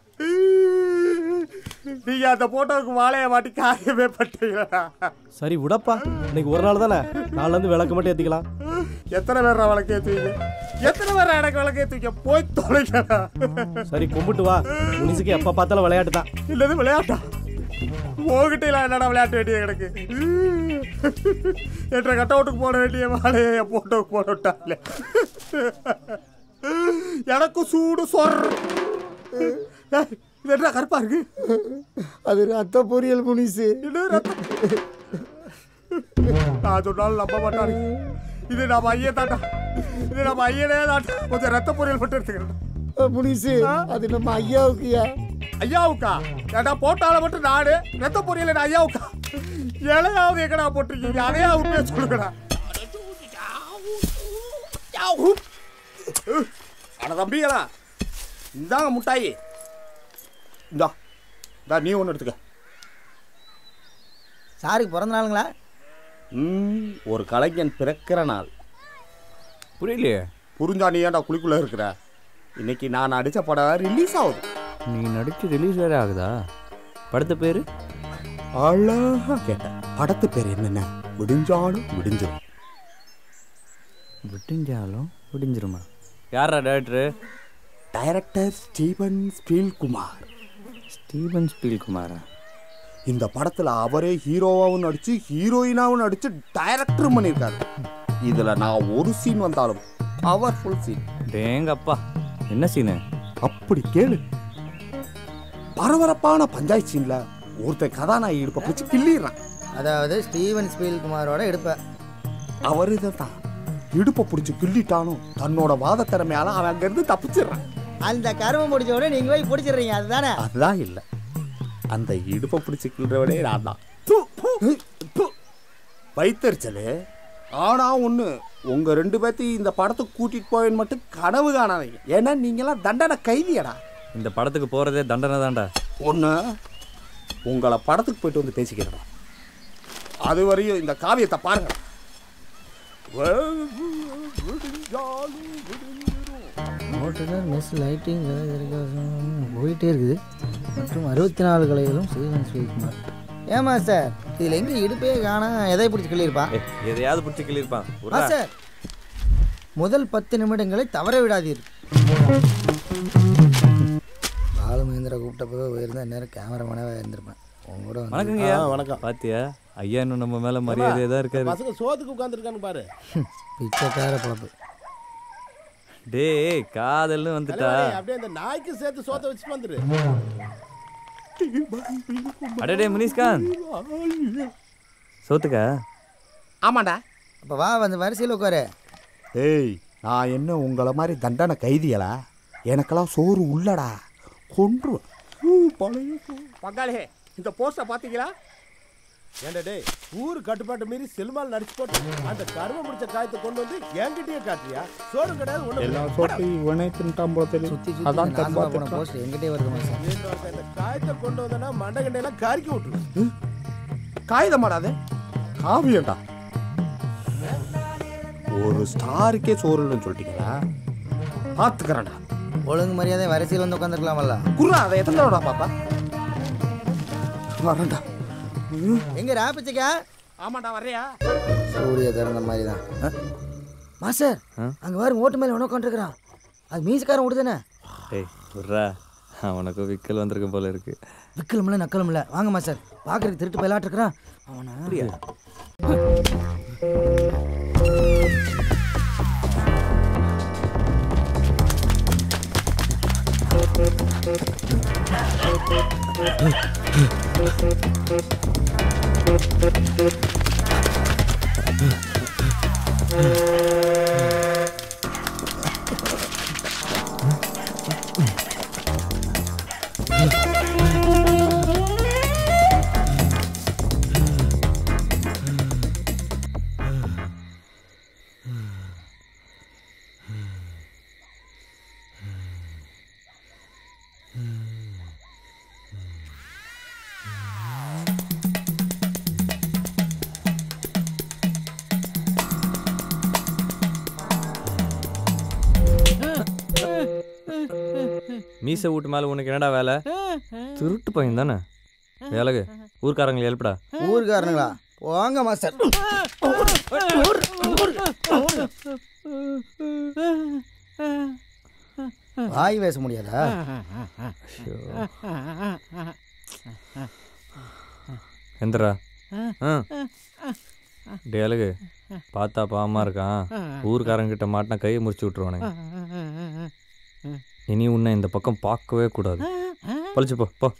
நீங்க அந்த போட்டோவுக்கு மாலையை மாட்டி காரியமே பண்ணிட்டீங்களா சரி விடப்பா இன்னைக்கு ஒரு நாள் தானே நாள்ல இருந்து விளக்கு மட்டும் ஏத்திக்கலாம் எத்தனை பேர் விளக்கு ஏற்றுவீங்க எத்தனை பேர் எனக்கு விளக்கு ஏற்றுவீங்க போய் தொலைங்கடா சரி கும்பிட்டு வா முனிசுக்கு எப்ப பார்த்தாலும் விளையாட்டு தான் இல்லது விளையாட்டா உங்ககிட்ட எல்லாம் என்னடா விளையாட்டு வேண்டிய கிடக்கு என்ற கட்ட அவுட்டுக்கு போட வேண்டிய மாலையை என் போட்டோவுக்கு போட விட்டாங்களே எனக்கு சூடு சொர் ஏய், இது என்ன கருப்பா இருக்கு அது ரத்த பொரியல் முனிசு என்ன ரத்தம் நான் சொன்னாலும் நம்ப மாட்டாரு இது நம்ம ஐயன் தாண்டா இது நம்ம ஐயனே தாண்டா கொஞ்சம் ரத்த பொரியல் மட்டும் எடுத்துக்கிறேன் முனிசு அது நம்ம ஐயாவுக்குயா ஐயாவுக்கா ஏடா போட்டால மட்டும் நாடு ரத்த பொரியல் நான் ஐயாவுக்கா இலையாவது எங்கடா போட்டிருக்கீங்க அதையா உண்மையை சொல்லுங்கடா அட தம்பிகளா இந்தாங்க முட்டாயி இந்தா இந்தா நீ ஒன்று எடுத்துக்க சாருக்கு பிறந்த நாளுங்களா ம் ஒரு கலைஞன் பிறக்கிற நாள் புரியலையே புரிஞ்சா நீ ஏன்டா குழிக்குள்ள இருக்கிற இன்னைக்கு நான் நடிச்ச படம் ரிலீஸ் ஆகுது நீ நடிச்சு ரிலீஸ் வேற ஆகுதா படத்து பேரு அழகா கேட்டேன் படத்து பேர் என்னென்ன விடிஞ்சாலும் விடிஞ்சிடும் விடிஞ்சாலும் விடிஞ்சிருமா யாரா டேரக்டரு டைரக்டர் ஸ்டீவன் ஸ்பீல்குமார் ஸ்டீவன் ஸ்பீல்குமாரா இந்த படத்துல அவரே ஹீரோவாவும் நடிச்சு ஹீரோயினாவும் நடிச்சு டைரக்டரும் பண்ணியிருக்காரு இதுல நான் ஒரு சீன் வந்தாலும் பவர்ஃபுல் சீன் டேங்கப்பா என்ன சீனு அப்படி கேளு பரபரப்பான பஞ்சாயத்து சீன்ல ஒருத்தன் கதாநாயகி இடுப்பை பிடிச்சி கிள்ளிடுறான் அதாவது ஸ்டீவன் ஸ்பீல்குமாரோட எடுப்ப அவர் இதான் இடுப்பை பிடிச்சி கிள்ளிட்டானும் தன்னோட வாத திறமையால அவன் அங்கிருந்து தப்பிச்சிடுறான் அந்த கருமம் முடிச்ச உடனே நீங்க போய் பிடிச்சிடுறீங்க அதுதானே அதுதான் இல்லை அந்த இடுப்பை பிடிச்சி கிள்றவனே நான் தான் வைத்தறிச்சலு ஆனா ஒண்ணு உங்க ரெண்டு பேர்த்தையும் இந்த படத்துக்கு கூட்டிட்டு போவேன்னு மட்டும் கனவு காணாதீங்க ஏன்னா நீங்களாம் தண்டனை கைதியடா இந்த படத்துக்கு போறதே தண்டனை தான்டா ஒன்று உங்களை படத்துக்கு போயிட்டு வந்து பேசிக்கிறேன் அது வரையும் இந்த காவியத்தை பாருங்க மோட்டர் மெஸ் லைட்டிங் போயிட்டே இருக்குது மற்றும் அறுபத்தி நாலு கலைகளும் ஸ்டீவன் ஸ்பீல்குமார் ஏமா சார் இதில் எங்கே இடுப்பே காணோம் எதை பிடிச்சி கிள்ளியிருப்பான் ஏய், எதையாவது பிடிச்சி கிள்ளிருப்பான் ஆ சார் முதல் பத்து நிமிடங்களை தவற விடாதீர் பாலுமகேந்திரா கூப்பிட்டப்போ போயிருந்தா நேரம் கேமராமேனாக இருந்திருப்பேன் உங்க கூட வந்து- வணக்கங்கய்யா ஆ, வணக்கம். பாத்தியா ஐயா இன்னும் நம்ம மேல மரியாதையா தான் இருக்காரு பசங்க சோத்துக்கு உட்காந்துருக்கான்னு பாரு பிச்சைக்கார பாப்பு டேய் காதல்னு வந்துட்டா தலைவரே, அப்படியே அந்த நாய்க்கு சேர்த்து சோத்தை வச்சுட்டு வந்துரு அடடே முனிஷ்காந்த் சோத்துக்கா ஆமாண்டா அப்போ வா வந்து வரிசையில் உட்காரு ஏய் நான் என்ன உங்களை மாதிரி தண்டனை கைதியலா எனக்கெல்லாம் சோறு உள்ளடா கொன்றுவேன் பழைய பங்காளி இந்த போஸ்டை பார்த்தீங்களா ஏண்டா டேய் ஊரு கட்டுப்பாட்டு மீறி சினிமாவில் நடிச்சு போட்டு அந்த கரும முடிச்ச காயத்தை கொண்டு வந்து என்கிட்டயே காட்டுறியா சோறு கிடையாது ஒண்ணு எல்லா சோட்டையும் இவனே தின்ட்டான் போல தெரியும் சுற்றி அதான் சுற்றி தப்பா நாசமாக போன தின்ட்டான். போஸ்ட் எங்கிட்டே வருது சார் இன்னொருத்தன் இந்த காயத்தை கொண்டு வந்தனா மண்டை கண்டையெல்லாம் கறிக்கி விட்டுரு காகிதம் மாடாது காவியம்டா ஒரு ஸ்டாருக்கே சோறு இல்லைன்னு சொல்லிட்டீங்களா பார்த்துக்கிறேன்டா ஒழுங்கு மரியாதை வரிசையில் வந்து உட்காந்துருக்கலாமல்ல குர்ரா அதை எத்தனை தடவை பாப்பா வரேன்டா எங்க ராப்பிச்சுக்கா ஆமாண்டா வர்றியா சூரிய திறந்த மாதிரி தான் மாஸ்டர் அங்கே பாருங்க ஓட்டு மேலே உனக்கு உட்காந்துருக்குறான் அது மீசுக்காரன் விடுதானே டேய் விட்றா அவனுக்கு விக்கல் வந்திருக்கும் போல இருக்கு விக்கலும் இல்லை நக்கலும் இல்லை வாங்க மாஸ்டர் பார்க்கறதுக்கு திருட்டு பயிலாட்டு இருக்கிறான் அவனை அப்படியா மீசை வீட்டு மேல உனக்கு என்னடா வேலை திருட்டு பையன் தானே வேலைக்கு ஊர்க்காரங்களை எழுப்புடா ஊருக்காரனுங்களா வாங்க மாஸ்டர் வாய் பேச முடியாதா எந்திரா ஆ டேலுக்கு பார்த்தா பாவமா இருக்கான் ஊர்க்காரங்கிட்ட மாட்டினா கையை முறிச்சு விட்ருவானுங்க இனி உன்னை இந்த பக்கம் பார்க்கவே கூடாது பழிச்சு போ போ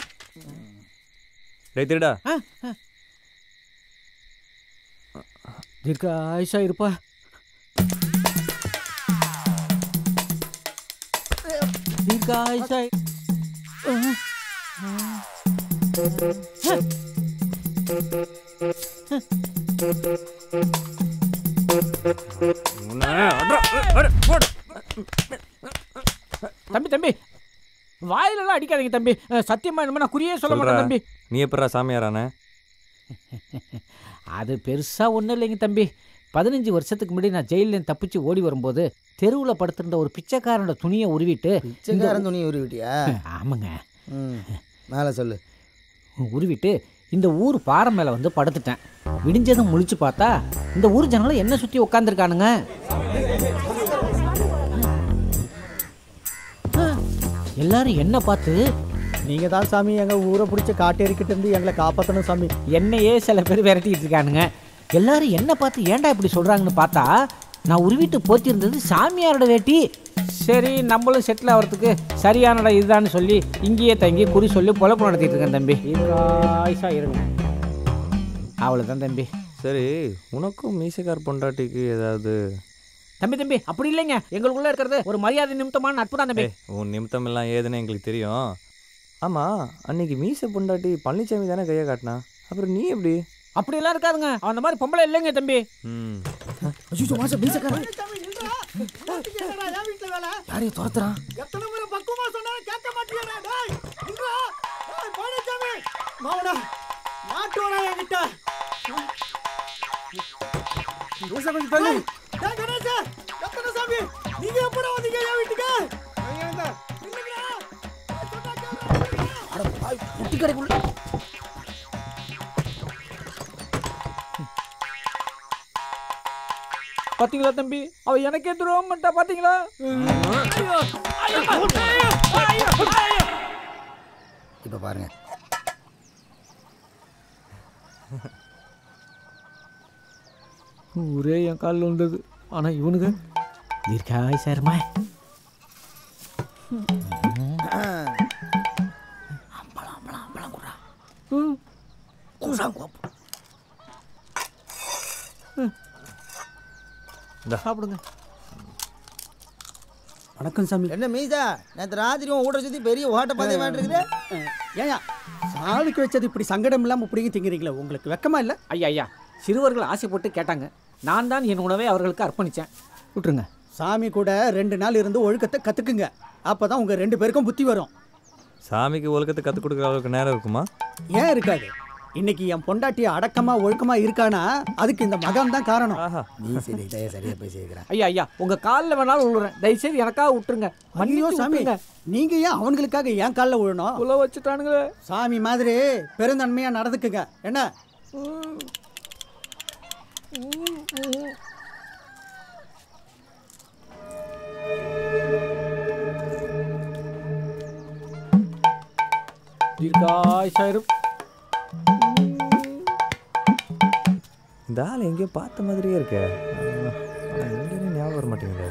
டேய் திருடா தீர்க்க ஆயுஷா இருப்பா தீர்க்க ஆயுஷா தம்பி தம்பி வாயிலெல்லாம் அடிக்காதீங்க தம்பி அஹ், சத்தியமா என்னமோ நான் குறியே சொல்ல மாட்டேன் தம்பி நீ எப்படா சாமியாரானே அது பெருசாக ஒன்றும் இல்லைங்க தம்பி பதினஞ்சு வருஷத்துக்கு முன்னாடி நான் ஜெயிலேருந்து தப்பிச்சு ஓடி வரும்போது தெருவில் படுத்திருந்த ஒரு பிச்சைக்காரனோட துணியை உருவிட்டு பிச்சைக்காரன் துணியை உருவிட்டியா ஆமாங்க ம் மேலே சொல்லு உருவிட்டு இந்த ஊர் பாறை மேலே வந்து படுத்துட்டேன் விடிஞ்சதும் முழிச்சு பார்த்தா இந்த ஊர் ஜனங்களும் என்ன சுற்றி உட்காந்துருக்கானுங்க எல்லாரும் என்ன பார்த்து நீங்க தான் சாமி எங்க ஊரை பிடிச்ச காட்டேரிக்கிட்ட இருந்து எங்களை காப்பாற்றணும் சாமி என்னையே சில பேர் விரட்டிட்டு இருக்கானுங்க எல்லாரும் என்ன பார்த்து ஏன்டா இப்படி சொல்கிறாங்கன்னு பார்த்தா நான் உருவிட்டு போத்திருந்தது சாமியாரோட வேட்டி சரி நம்மளும் செட்டில் ஆகிறதுக்கு சரியானடா இதுதான்னு சொல்லி இங்கேயே தங்கி குறி சொல்லி பொழப்பு நடத்திட்டு இருக்கேன் தம்பி ஆயிஷா இருங்க அவ்வளோதான் தம்பி சரி உனக்கும் மீசக்கார் பொண்டாட்டிக்கு ஏதாவது தம்பி தம்பி அப்படி இல்லைங்க எங்களுக்குள்ள இருக்கிறது ஒரு மரியாதை நிமித்தமான நட்பு தான் தம்பி ஏய், உன் நிமித்தம் எல்லாம் ஏதுன்னு எங்களுக்கு தெரியும் ஆமா அன்னைக்கு மீச பொண்டாட்டி பழனிசாமி தானே கையை காட்டினா அப்புறம் நீ எப்படி அப்படியெல்லாம் இருக்காதுங்க அந்த மாதிரி பொம்பளை இல்லைங்க தம்பி ம் அஜிஜோ மாசம் மீசக்காரன் யாரையும் துரத்துறான் எத்தனை முறை பக்குவமா சொன்னாலும் கேட்க மாட்டேங்கிறா டேய் இன்றா டேய் பழனிசாமி மாவனா நாட்டு வரா என்கிட்ட ரோசா கொஞ்சம் தள்ளு. டேய் கணேசா எத்தனை சாமி நீங்க எப்படா வந்தீங்க என் வீட்டுக்கு குட்டி கடைக்குள்ள பாத்தீங்களா தம்பி அவ எனக்கே துரோகம் பண்ணிட்டா பாத்தீங்களா இப்போ பாருங்க ஊரே என் காலில் வந்தது ஆனா இவனுக்கு தீர்க்காய் சார்மா சாப்பிடுங்க வணக்கம் சாமி என்ன மீசா நேற்று ராத்திரி உன் ஊட்ட சுற்றி பெரிய ஓட்ட பாதை மாட்டிருக்குது ஏயா சாமிக்கு வச்சது இப்படி சங்கடம் இல்லாமல் இப்படிங்க திங்கிறீங்களே உங்களுக்கு வெக்கமா இல்லை ஐயா ஐயா சிறுவர்கள் ஆசைப்பட்டு கேட்டாங்க நான் தான் என் உணவை அவர்களுக்கு அர்ப்பணித்தேன் விட்டுருங்க சாமி கூட ரெண்டு நாள் இருந்து ஒழுக்கத்தை கற்றுக்குங்க அப்போ தான் உங்கள் ரெண்டு பேருக்கும் புத்தி வரும் சாமிக்கு ஒழுக்கத்தை கற்றுக் கொடுக்குற அளவுக்கு நேரம் இருக்குமா ஏன் இருக்காது இன்னைக்கு என் பொண்டாட்டி அடக்கமா ஒழுக்கமா இருக்கானா அதுக்கு இந்த மகன் தான் காரணம் நீ சரி தய சரியா போய் சேர்க்கிறேன் ஐயா ஐயா உங்க காலில் வேணாலும் விழுறேன் தயவுசெய்து எனக்காக விட்டுருங்க ஐயோ மன்னிச்சு சாமி விட்டுருங்க. நீங்க ஏன் அவங்களுக்காக ஏன் காலில் விழணும் உள்ள வச்சுட்டானுங்களே சாமி மாதிரி பெருந்தன்மையா நடந்துக்குங்க என்ன தீர்க்காயுசாயிரும் இந்த ஆள் எங்கேயோ பார்த்த மாதிரியே இருக்கே ஆனா எங்கேயுமே ஞாபகம் வர மாட்டேங்குது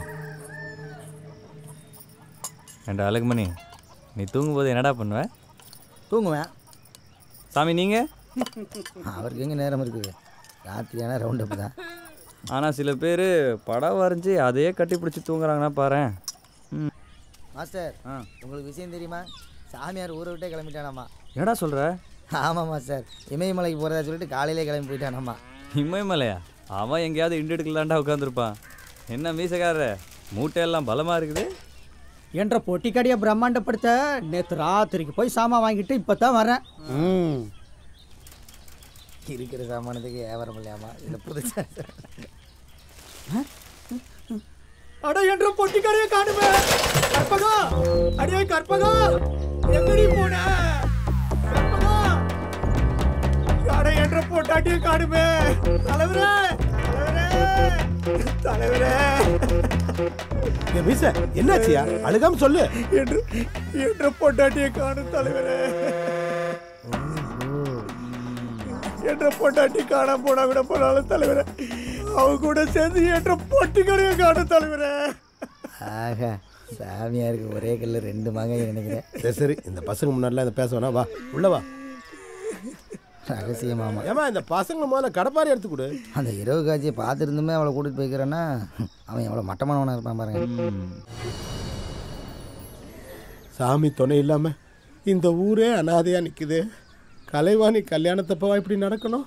ஏண்டா அழகுமணி நீ தூங்கும்போது என்னடா பண்ணுவ தூங்குவேன் சாமி நீங்கள் அவருக்கு எங்கே நேரம் இருக்குது ராத்திரியான ரவுண்ட் அப் தான் ஆனால் சில பேர் படம் வரைஞ்சி அதையே கட்டி பிடிச்சி தூங்குறாங்கன்னா பாரேன் ம் மாஸ்டர் உங்களுக்கு விஷயம் தெரியுமா சாமியார் ஊரை விட்டே கிளம்பிட்டானாமா என்னடா சொல்கிற ஆமாம் மாஸ்டர் இமயமலைக்கு போகிறதா சொல்லிட்டு காலையிலே கிளம்பி போயிட்டானாமா இமயமலையா அவன் எங்கேயாவது இண்டு எடுக்கலாண்டா உட்காந்துருப்பான் என்ன மீசக்காரர மூட்டையெல்லாம் பலமாக இருக்குது என்ற பொட்டி கடையை பிரம்மாண்டப்படுத்த நேற்று ராத்திரிக்கு போய் சாமான் வாங்கிட்டு இப்போ தான் வரேன் ம் இருக்கிற சாமானத்துக்கு வியாபாரம் இல்லையாமா இதில் புதுசா அட என்ற பொட்டி கடையை காணுமே கற்பகா அடியே கற்பகா எங்கடி போன கற்பகா அட என்ற பொட்டாட்டியை காணுமே தலைவரே தலைவரே தலைவரே ஏ மீச என்னாச்சியா அழுகாம சொல்லு என்று என்ற பொட்டாட்டியை காணும் தலைவரே என்ற பொட்டாட்டி காணாம போனா கூட போனாலும் தலைவரே அவ கூட சேர்ந்து என்ற பொட்டி கடையை காணும் தலைவரே ஆக சாமியாருக்கு ஒரே கல்ல ரெண்டு மகன் நினைக்கிறேன் சரி சரி இந்த பசங்க முன்னாடிலாம் இதை பேச வேணாம் வா உள்ள வா ரகசியமாமா ஏமா இந்த பசங்களை முதல்ல கடப்பாரி எடுத்து கொடு அந்த இரவு காட்சியை பார்த்துருந்துமே அவளை கூட்டிட்டு போய்க்கிறேன்னா அவன் எவ்வளோ மட்டமானவனாக இருப்பான் பாருங்க சாமி துணை இல்லாம இந்த ஊரே அனாதையா நிக்குது கலைவாணி கல்யாணத்தப்பவா இப்படி நடக்கணும்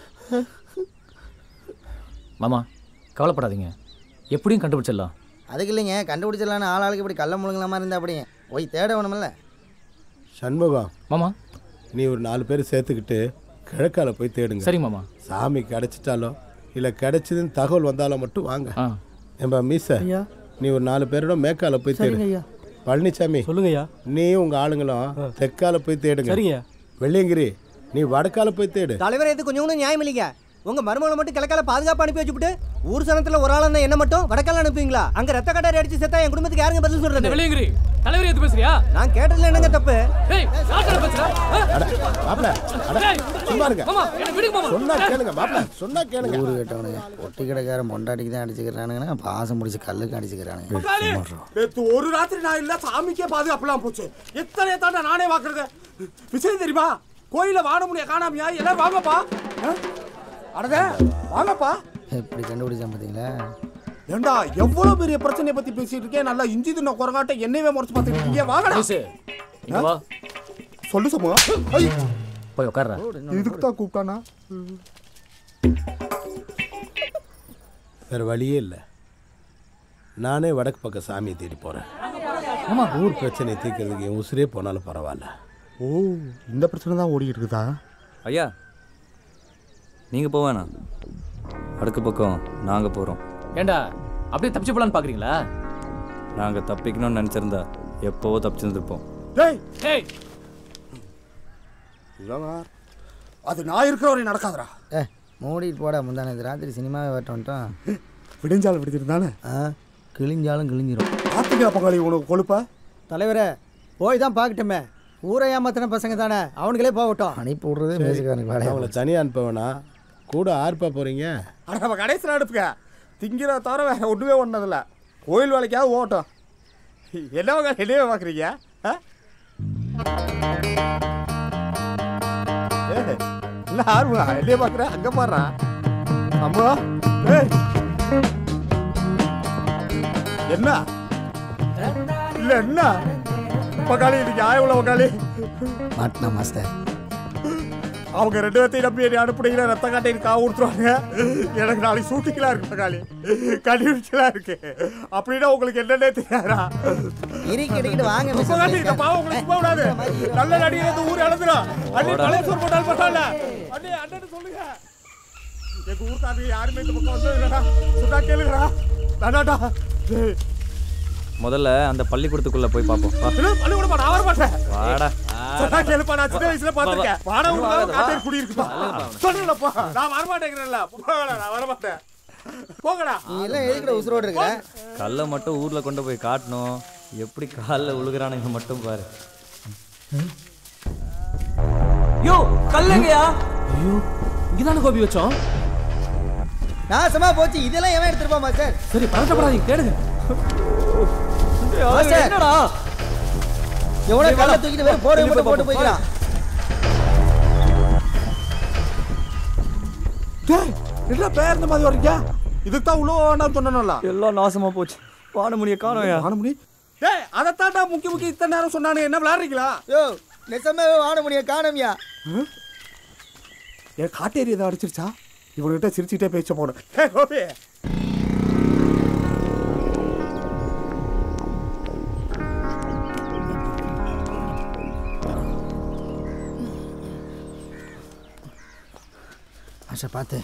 மாமா கவலைப்படாதீங்க எப்படியும் கண்டுபிடிச்சிடலாம் அதுக்கு இல்லைங்க கண்டுபிடிச்சிடலான்னு ஆள் ஆளுக்கு இப்படி கள்ள முழுங்கலாமா இருந்தா அப்படியே போய் தேட வேணுமில்ல சண்முகம் மாமா நீ ஒரு நாலு பேர் சேர்த்துக்கிட்டு கிழக்கால போய் தேடுங்க சரி மாமா சாமி கிடைச்சிட்டாலோ இல்லை கிடைச்சதுன்னு தகவல் வந்தாலும் மட்டும் வாங்க ஆ ஏம்பா மீச ஐயா. நீ ஒரு நாலு பேரோட மேற்கால போய் சரிங்க தேடு ஐயா. பழனிசாமி சொல்லுங்கய்யா நீயும் உங்க ஆளுங்களும் தெற்கால போய் தேடுங்க சரிங்க. வெள்ளியங்கிரி நீ வடக்கால போய் தேடு தலைவரே இது கொஞ்சம் கூட நியாயம் இல்லைங்க உங்க மருமகளை மட்டும் கிழக்கால பாதுகாப்பு அனுப்பி வச்சுட்டு ஊர் சனத்துல ஒரு ஆள் இருந்தா என்ன மட்டும் வடக்கால அனுப்புவீங்களா அங்க ரத்த கட்டாரி அடிச்சு செத்தா என் குடும்பத்துக்கு யாருங்க பதில் சொல்றது வெளியங்கிரி தலைவர் எது பேசுறியா நான் கேட்டதுல என்னங்க தப்பு ஏய் சாத்தல பேசுறா மாப்ள அட, சும்மா இருங்க மாமா என்ன விடுங்க மாமா சொன்னா கேளுங்க மாப்ள சொன்னா கேளுங்க ஊரு கேட்டவனுங்க ஒட்டி கிடக்காரன் பொண்டாட்டிக்கு தான் அடிச்சுக்கிறானுங்கன்னா பாசம் முடிச்சு கல்லுக்கு அடிச்சுக்கிறானுங்க நேத்து ஒரு ராத்திரி நான் இல்ல சாமிக்கே பாதுகாப்புலாம் போச்சு எத்தனை தாண்டா நானே வாக்குறது விஷயம் தெரியுமா கோயில வானமுடிய காணாமையா எல்லாம் வாங்கப்பா ஆ? அடதே வாங்கப்பா எப்படி கண்டுபிடிச்சான் பார்த்தீங்களா ஏண்டா எவ்வளவு பெரிய பிரச்சனையை பத்தி பேசிட்டு இருக்கேன் நல்லா இஞ்சி தின்ன குரங்காட்ட என்னையவே முறைச்சு பார்த்துட்டு இருக்கீங்க வாங்கடா இங்க வா சொல்லு சமூக ஐ போய் உட்கார்றா இதுக்கு தான் கூப்பிட்டானா வேற வழியே இல்லை நானே வடக்கு பக்கம் சாமியை தேடி போறேன் ஆமா. ஊர் பிரச்சனையை தீர்க்கறதுக்கு என் உசுரே போனாலும் பரவாயில்ல ஓ இந்த பிரச்சனை தான் ஓடிக்கிட்டு இருக்குதா ஐயா நீங்கள் போக வேணாம் அடுக்கு பக்கம் நாங்கள் போகிறோம் ஏண்டா அப்படியே தப்பிச்சு போலான்னு பாக்குறீங்களா நாங்கள் தப்பிக்கணும்னு நினச்சிருந்தா எப்போவோ தப்பிச்சிருந்துருப்போம் டேய் ஏய் இளவார் அது நான் இருக்கிற வரை நடக்காதடா ஏ மூடிட்டு போடா முந்தானே ராத்திரி சினிமாவே வரட்டோன்ட்டோம் விடிஞ்சால் விடுத்திருந்தானே ஆ கிழிஞ்சாலும் கிழிஞ்சிரும் பார்த்துக்கா பங்காளி உனக்கு கொழுப்பா தலைவரே போய் தான் பார்க்கட்டுமே ஊரை ஏமாத்தின பசங்க தானே அவனுங்களே போகட்டும் அனுப்பி விட்றதே மேசுக்காரனுக்கு வேலையா அவங்கள தனியாக அனுப்ப வேணாம் கூட ஆர்ப்பா போறீங்க அட நம்ம கடைசியில் அடுப்புக்க திங்கிற தவிர வேற ஒன்றுமே ஒன்றதில்ல கோயில் வேலைக்காவது ஓட்டும் என்னவங்க என்னையே பார்க்குறீங்க ஆ ஏய், என்ன ஆர்வம் என்னையே பார்க்குற அங்கே பாடுறா அம்மா ஏய் என்ன இல்லை என்ன பக்காளி இன்னைக்கு ஆயவுள்ள பக்காளி மாட்டினா மாஸ்டர் அவங்க ரெண்டு பேர்த்தையும் நம்பி என்னை அனுப்புனீங்கன்னா ரத்த காட்டைக்கு காவு கொடுத்துருவாங்க எனக்கு நாளைக்கு சூட்டிக்கலாம் இருக்கு பகாலி கடிவிச்சலாம் இருக்கு அப்படின்னா உங்களுக்கு என்னன்னே தெரியாதா இறுக்கி அடிக்கிட்டு வாங்க, மிஸ்டர் பகாலி இந்த பாவம் உங்களுக்கு சும்மா விடாது நல்ல நடிகர் இந்த ஊர் இழந்துடும் அண்ணி பழைய சோறு போட்டாலும் பரவாயில்ல அண்ணி அண்ணன் சொல்லுங்க எங்க ஊர்க்காரங்க யாருமே இந்த பக்கம் வந்து இல்லடா சொன்னா கேளுங்கடா வேணாடா டேய், முதல்ல அந்த பள்ளிக்கூடத்துக்குள்ளே போய் பார்ப்போம் வா இல்ல, பள்ளிக்கூடமா நான் வர மாட்டேன் வாடா சொன்னா கேளுப்பா நான் சின்ன வயசுல பார்த்திருக்கேன் வா, வா. வாடா வா, ஊருக்கு வா. காட்டேரி குடியிருக்குப்பா சொல்லுங்கப்பா நான் வரமாட்டேங்கிறேன்ல போகடா நான் வரமாட்டேன் போகடா நீ எல்லாம் எதுக்குடா உசுரோடு இருக்கிற கல்லை மட்டும் ஊரில் கொண்டு போய் காட்டணும் எப்படி காலில் உழுகுறானுங்க மட்டும் பாரு யோ கல்லுங்கயா ஐயோ இங்கதானே கோபி வச்சோம் நாசமா போச்சு இதெல்லாம் எவன் எடுத்துருப்பா மாஸ்டர் சரி பதட்டப்படாதீங்க தேடுங்க மாஸ்டர் என்னடா எவ்வளோ டேய், கல்லை வாடா. தூக்கிட்டு வெறும் போர்வை மட்டும் போட்டு போய்க்கிறான் டேய் என்ன பேர் இந்த மாதிரி வர்றீங்க இதுக்கு தான் உள்ள வேண்டாம்னு சொன்னேன்ல எல்லாம் நாசமாக போச்சு வானமுடிய காணோயா வானமுடி டேய் அதைத்தாண்டா முக்கிய முக்கிய இத்தனை நேரம் சொன்னானு என்ன விளையாடுறீங்களா யோ நெசமாவே வாட முடியும் காணமியா என் காட்டேரி ஏதோ அடிச்சிருச்சா இவன்கிட்ட சிரிச்சுட்டே பேச போனேன் ஹே கோபி ஆஷா பார்த்து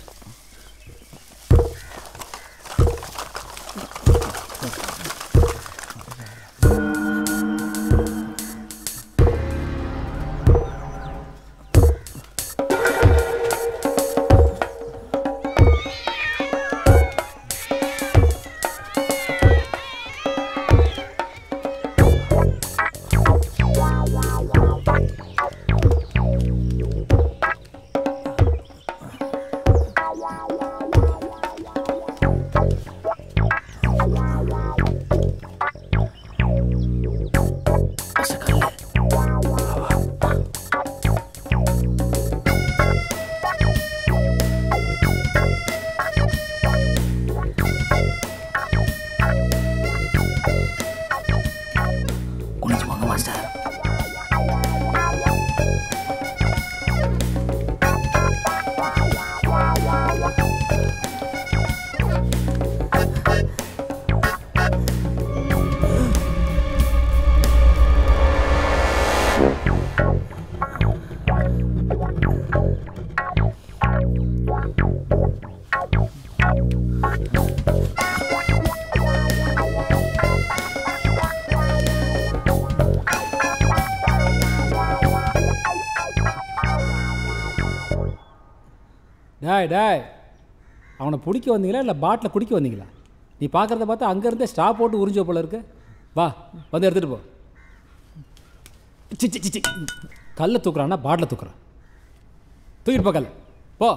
டேய் டேய் அவனை பிடிக்க வந்தீங்களா இல்லை பாட்டில் குடிக்க வந்தீங்களா நீ பார்க்குறத பார்த்தா அங்கேருந்தே ஸ்டா போட்டு உறிஞ்ச போல இருக்கு வா வந்து எடுத்துகிட்டு போ சி சி சி, சி கல்லை தூக்குறான்னா பாட்டில் தூக்குறான் தூக்கிட்டு போ கல்லை போ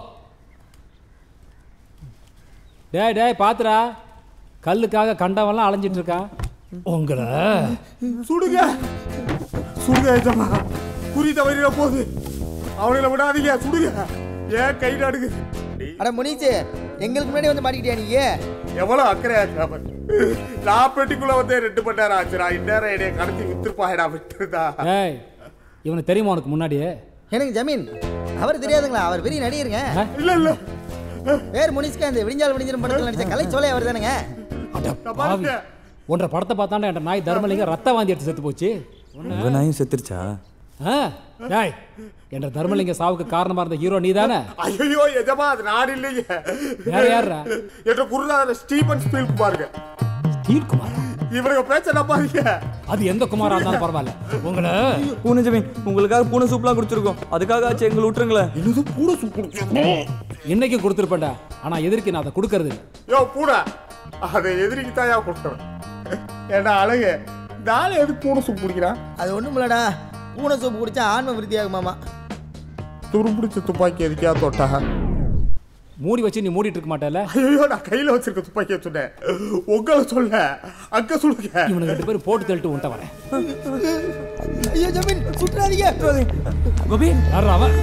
டேய் டேய் பாத்துடா கல்லுக்காக கண்டவன்லாம் அலைஞ்சிட்டு இருக்கான் உங்களை சுடுங்க சுடுங்க ஏஜமா குறி தவறிட போகுது அவங்கள விடாதீங்க சுடுங்க ஏன் கை நடுங்க அட முனிச்சு எங்களுக்கு முன்னாடி வந்து மாட்டிக்கிட்டியா நீ எவ்வளவு அக்கறையா இருக்காம நான் பெட்டிக்குள்ள வந்து ரெண்டு மணி நேரம் ஆச்சுடா இந்நேரம் என்னைய கடத்தி வித்துருப்பாடா விட்டுருதா ஏய் இவனுக்கு தெரியுமா உனக்கு முன்னாடியே எனக்கு ஜமீன் அவர் தெரியாதுங்களா அவர் பெரிய நடிகருங்க இல்ல இல்ல பேர் முனிஷ்காந்த் விடிஞ்சால் விடிஞ்சிரும் படத்தில் நடிச்ச கலை சோலை அவர் தானுங்க பாவி. ஒன்றரை படத்தை பார்த்தாண்டா என் நாய் தர்மலிங்கம் ரத்த வாந்தி எடுத்து செத்து போச்சு உங்க நாயும் செத்துருச்சா ஆ டேய் என்ற தர்மலிங்க சாவுக்கு காரணமா இருந்த ஹீரோ நீ தானே ஐயோ எஜமா அது நான் இல்லைங்க வேற யாருடா? என்ற குருநாதர் ஸ்டீபன் ஸ்பீல் குமாருங்க ஸ்டீல் குமார் இவனுக்கு பேச்ச நம்பாதீங்க அது எந்த குமாரா இருந்தாலும் பரவாயில்ல உங்களை பூனை ஜமீன் உங்களுக்காக பூனை சூப்லாம் குடிச்சிருக்கோம் அதுக்காக ஆச்சு எங்களை விட்டுருங்களேன் இது பூனை சூப் இன்னைக்கு கொடுத்துருப்பேன்டா ஆனா எதிர்க்கு நான் அதை கொடுக்கறது இல்லை யோ பூனை அதை எதிரிக்கு தாயா கொடுத்துறேன் ஏண்டா அழகு நாளை எதுக்கு பூனை சூப் குடிக்கிறான் அது ஒன்றும் இல்லடா பூனை சோப்பு குடிச்சா ஆன்ம விருத்தியாகுமாமா துரும்பிடிச்ச துப்பாக்கி எதுக்கியா தொட்டா மூடி வச்சு நீ மூடிட்டு இருக்க மாட்டேல ஐயோ நான் கையில வச்சிருக்க துப்பாக்கிய சொன்னேன் உங்களை சொல்ல அங்க சொல்லுங்க இவனுக்கு ரெண்டு பேரும் போட்டு தள்ளிட்டு உன்ட்ட வரேன் ஐயோ ஜமீன் சுற்றாதீங்க கோபி யாரா அவன்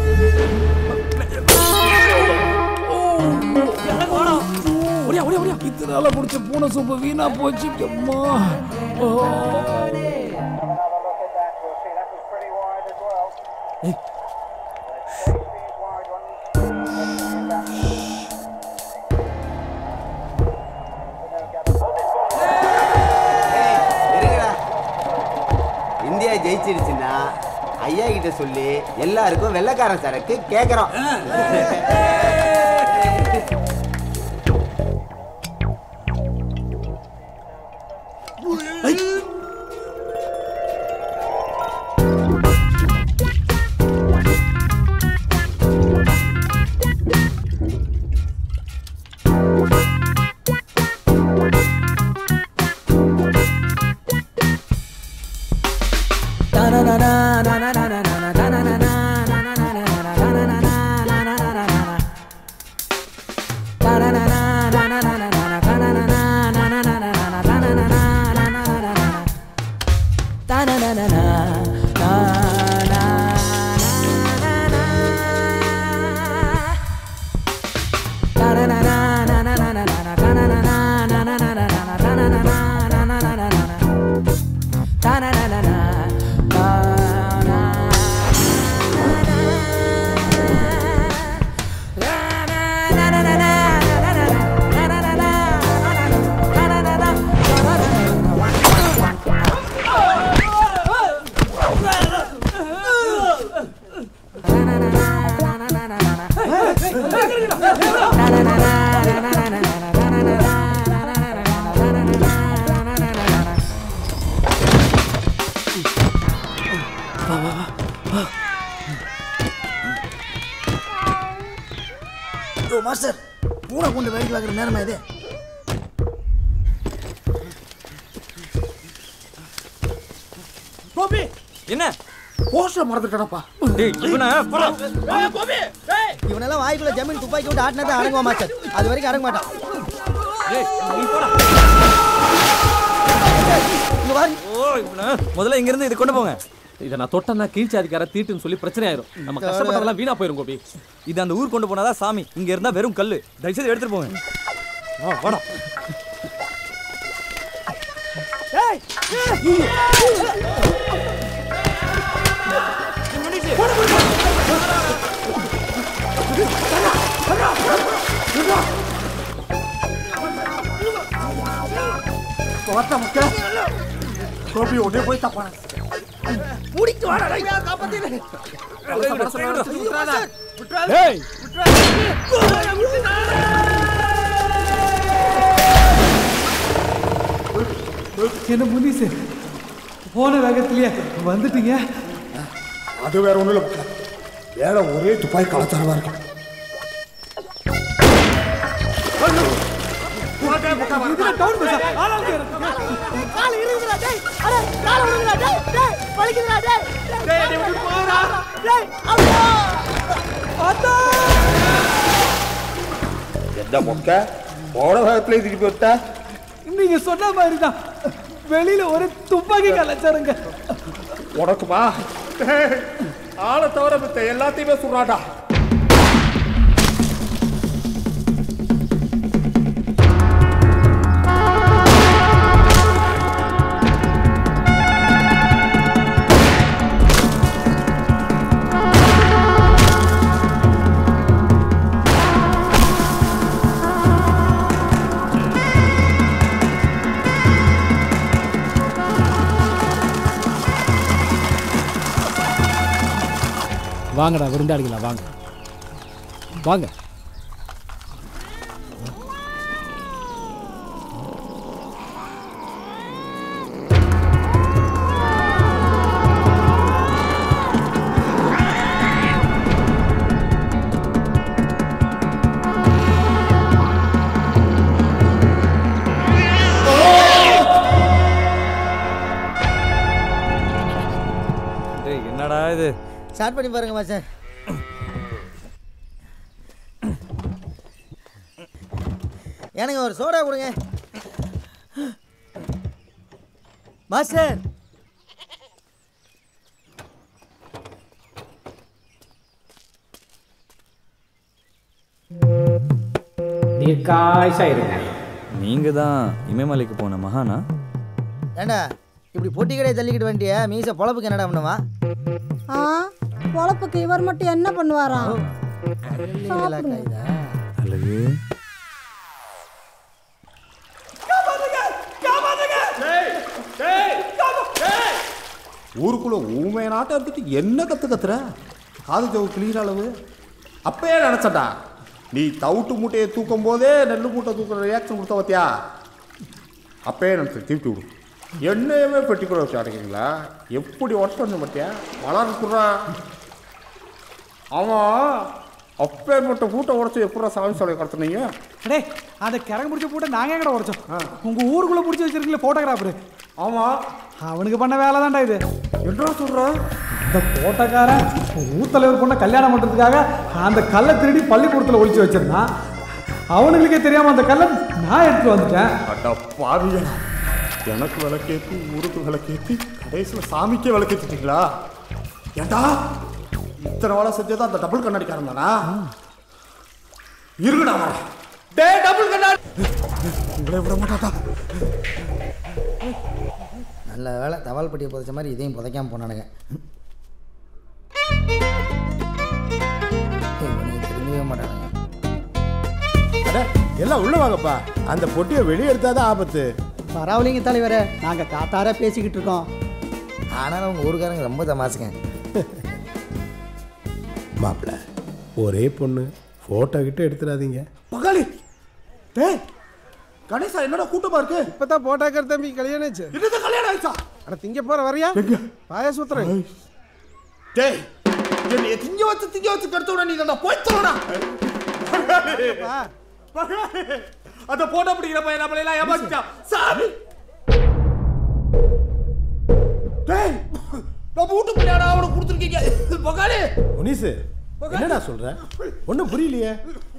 ஓடியா ஓடியா ஓடியா இத்தனால பிடிச்ச பூனை சூப்பு வீணா போச்சு அம்மா ஓ இருங்கடா. இந்தியா ஜெயிச்சிருச்சுன்னா ஐயா கிட்ட சொல்லி எல்லாருக்கும் வெள்ளைக்காரன் சரக்கு கேக்குறோம் ஓ மாஸ்டர் பூனை கொண்டு வேடிக்கை பார்க்குற நேரமா இது கோபி என்ன போஸ்டர் மறந்துட்டேனப்பா டேய் இவனை போடா. இவனெல்லாம் வாய்க்குள்ள ஜமீன் துப்பாக்கி விட்டு ஆட்டினா தான் அடங்குவா மாஸ்டர் அது வரைக்கும் அடங்க மாட்டான் டேய் நீ போடா இங்க பாரு ஓ இவனை முதல்ல இங்க இருந்து இதை கொண்டு போங்க இதை நான் தொட்டேன்னா கீழ்ச்சாதிக்கார தீட்டுன்னு சொல்லி பிரச்சனை ஆயிரும் நம்ம கஷ்டப்பட்டதெல்லாம் வீணா போயிரும் கோபி இது அந்த ஊர் கொண்டு போனாதான் சாமி இங்க இருந்தா வெறும் கல்லு தயவுசெய்து எடுத்துட்டு போங்க ஆ வாடா வரட்ட முக்க கோபி உடனே போய் தப்பான முடிக்கு வாடா காப்பாத்திடு ஏய் என்ன முனிசு போன வேகத்திலேயே வந்துட்டீங்க அது வேற ஒண்ணும் இல்லை வேற ஒரே துப்பாக்கி கலாச்சாரமா இருக்கு இதுல டவுன் பஸ் ஆளாங்க கால் இருக்குடா டேய் அட கால் விடுங்கடா டேய் டேய் வலிக்குதுடா டேய் டேய் டேய் விட்டு போடா டேய் அப்பா அத்தா என்ன மொக்க போன வேகத்துல திருப்பி விட்டா நீங்க சொன்ன மாதிரி தான் வெளியில ஒரு துப்பாக்கி கலைச்சாருங்க உனக்குமா டேய், ஆளை தவிர மித்த எல்லாத்தையுமே சொல்றாடா வாங்கடா விருந்தாளிகளா வாங்க வாங்க டேய் என்னடா இது ஸ்டார்ட் பண்ணி பாருங்க மாஸ்டர் எனக்கு ஒரு சோடா கொடுங்க மாஸ்டர் தீர்க்காயுசா இருங்க நீங்க தான் இமயமலைக்கு போன மகானா ஏண்டா இப்படி பொட்டி கடையை தள்ளிக்கிட்டு வண்டிய மீச பொழப்புக்கு என்னடா பண்ணுவா ஆ பொழப்புக்கு இவர் மட்டும் என்ன பண்ணுவாராம் சாப்பிடுங்க. அழகு ஊருக்குள்ள ஊமை நாட்டம் இருந்துட்டு என்ன கத்து கத்துற காது ஜவு கிளியர் அளவு அப்பயே நினைச்சடா நீ தவிட்டு மூட்டையை தூக்கும் போதே நெல் மூட்டை தூக்குற ரியாக்ஷன் கொடுத்த பார்த்தியா அப்பயே நினைச்சேன் திருப்பி விடு என்னையுமே பெட்டிக்குள்ள வச்சு அடைக்கிறீங்களா எப்படி ஒர்க் பண்ண பார்த்தியா வளர்க்குறா அவன் அப்பே மட்டும் மூட்டை உடச்சி எப்படா சாமி சாலை கடத்துனீங்க டேய் அந்த கிறங்க பிடிச்ச பூட்டை நாங்க எங்கடா உடைச்சோம் உங்க ஊருக்குள்ள பிடிச்சி வச்சிருக்கீங்களே போட்டோகிராஃபர் ஆமா அவனுக்கு பண்ண வேலை தான்டா இது என்ன சொல்ற இந்த போட்டோக்காரன் ஊர் தலைவர் பொண்ணை கல்யாணம் பண்றதுக்காக அந்த கல்லை திருடி பள்ளிக்கூடத்துல ஒளிச்சு வச்சிருந்தான் அவனுங்களுக்கே தெரியாம அந்த கல்லை நான் எடுத்து வந்துட்டேன் அட பாவியா எனக்கு விளக்கேத்தி ஊருக்கு விளக்கேத்தி கடைசியில் சாமிக்கே விளக்கேத்திட்டீங்களா ஏண்டா இத்தனை வேலை செஞ்சது அந்த டபுள் கண்ணாடிக்காரன் தானா இருக்குடா அவன். டேய் டபுள் கண்ணாடி உங்களை விட மாட்டாடா நல்ல வேலை தபால் பெட்டியை புதைச்ச மாதிரி இதையும் புதைக்காம போனானுங்க இவனுங்க திரும்பவே மாட்டானுங்க அட எல்லாம் உள்ள வாங்கப்பா அந்த பொட்டியை வெளியே எடுத்தாதான் ஆபத்து பரவாயில்லைங்க தலைவரே நாங்க காத்தார பேசிக்கிட்டு இருக்கோம் ஆனாலும் அவங்க ஊருக்காரங்க ரொம்ப தமாசுங்க மாப்பிள்ள ஒரே பொண்ணு போட்டோ கிட்ட எடுத்துடாதீங்க பகாலி டேய் கணேசா என்னடா கூட்டமா இருக்கு இப்பதான் போட்டாக்கிற தம்பி கல்யாணம் ஆச்சு என்னது கல்யாணம் ஆயிடுச்சா அட திங்க போற வரியா பாயாசம் ஊத்துறேன் டேய் என்னைய திங்க வச்சு திங்க வச்சு கெடுத்து விட நீ தான் போய் சொல்லடா அந்த போட்டோ பிடிக்கிற பையன் நம்மள எல்லாம் ஏமாத்திட்டான் சாமி டேய் நம்ம வீட்டு பிள்ளையாடா அவனுக்கு கொடுத்துருக்கீங்க பகாலி முனிசு என்னடா சொல்ற ஒன்றும் புரியலையே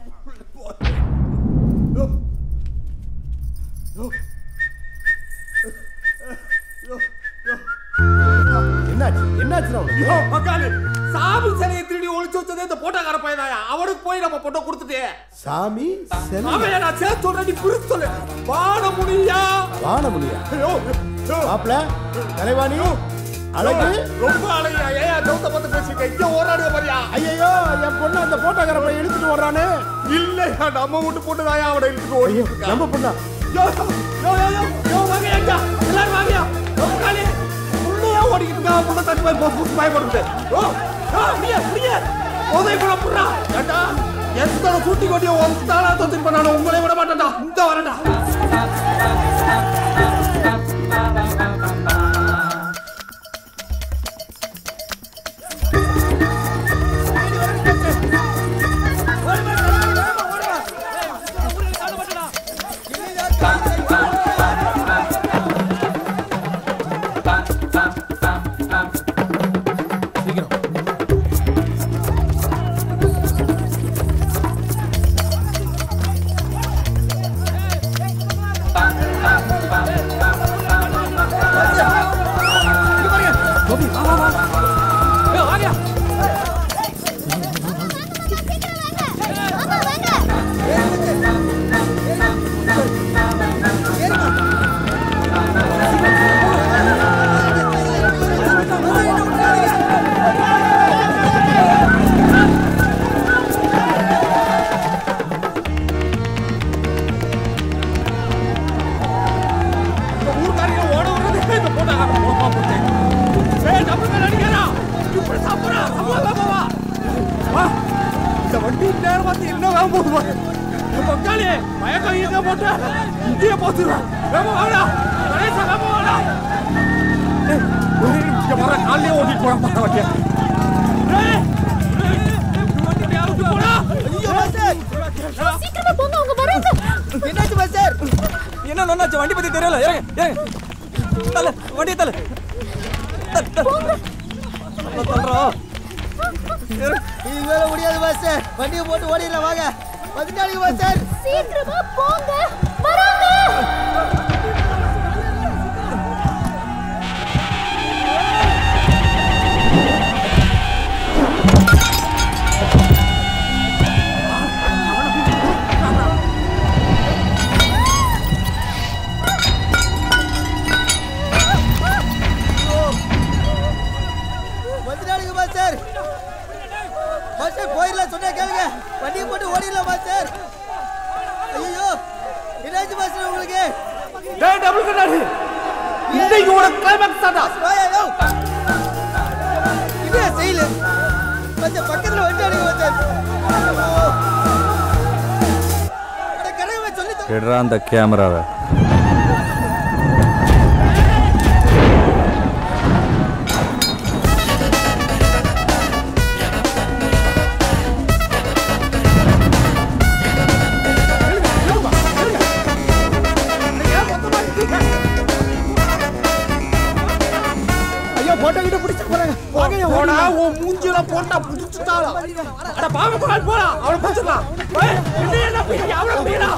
என்னாச்சு என்னாச்சுடா உனக்கு ஐயோ, பகாலி சாமி சிலையை திருடி ஒளிச்சு வச்சதே இந்த போட்டோக்கார பையன் அவனுக்கு போய் நம்ம போட்டோ கொடுத்துட்டே சாமி செல்ல அவன் நான் சேர்த்து சொல்றேன் நீ பிரிச்சு சொல்லு வாழ முடியா வானமுனியா மாப்பிள்ள கலைவாணி அழகு ரொம்ப அழகியா ஏன் தௌத்த பார்த்து பேசிக்க இங்க ஓராடுங்க பாரியா ஐயோ என் பொண்ணு அந்த போட்டோக்கார பையன் இழுத்துட்டு வர்றானே இல்லையா நம்ம வீட்டு பொண்ணு தாயா அவனை இழுத்துட்டு ஓடி நம்ம பொண்ணா யோ யோ யோ யோ யோ வாங்க எங்க எல்லாரும் வாங்கயா காலி உள்ளே ஓடிக்கிட்டு இருக்கா புள்ள தண்ணி போய் போய் புடிச்சு பயப்படுது ஓ ஓ முடிய முடிய உதவி பண்ண புறா ஏண்டா எத்தனை சூட்டி கொட்டிய ஒத்தாளா தொத்தின் பண்ணானோ உங்களே விட மாட்டேன்டா இந்த வரேன்டா ஆ போட்டு இந்திய போச்சுடுறேன் வேமா வாடா கணேசா வேமா வாடா ஏய், ஒரே நிமிஷம் வர காலையே ஓட்டிட்டு போறான் பாரு வண்டியை ஏய், ஏய், வண்டியை யாரும் போடா ஐயோ மாஸ்டர் சீக்கிரமா போங்க அவங்க வராங்க என்னாச்சு மாஸ்டர் என்ன நொன்னாச்சு வண்டி பத்தி தெரியல இறங்க இறங்க தல வண்டியை தல இது வேற முடியாது மாஸ்டர் வண்டியை போட்டு ஓடிடலாம் வாங்க பதினாலு மாஸ்டர் சீக்கிரமா போங்க வராங்க பதினாலுங்க மாஸ்டர் மாஸ்டர் போயிடலாம் சொன்னா கேளுங்க வண்டியை போட்டு ஓடிடலாம் மாஸ்டர் ஐயோ என்னாச்சு மாஸ்டர் உங்களுக்கு டேய் டபுள் கண்ணாடி இன்னைக்கு உனக்கு கிளைமாக்ஸ் தான்டா வாயா யோ இது செய்யல மாஸ்டர் பக்கத்துல வந்துட்டானுங்க மாஸ்டர் ஐயோ. அட கடவுளே சொல்லி தர- எடுறா அந்த கேமராவை ஐயோ போட்டோ கிட்ட பிடிச்சு போறாங்க வாங்க போடா உன் மூஞ்சில போட்டா புடிச்சுட்டாளா அட பாவ பால் போடா அவள புடிச்சலாம் ஏய் என்ன என்ன பிடி அவள பிடிடா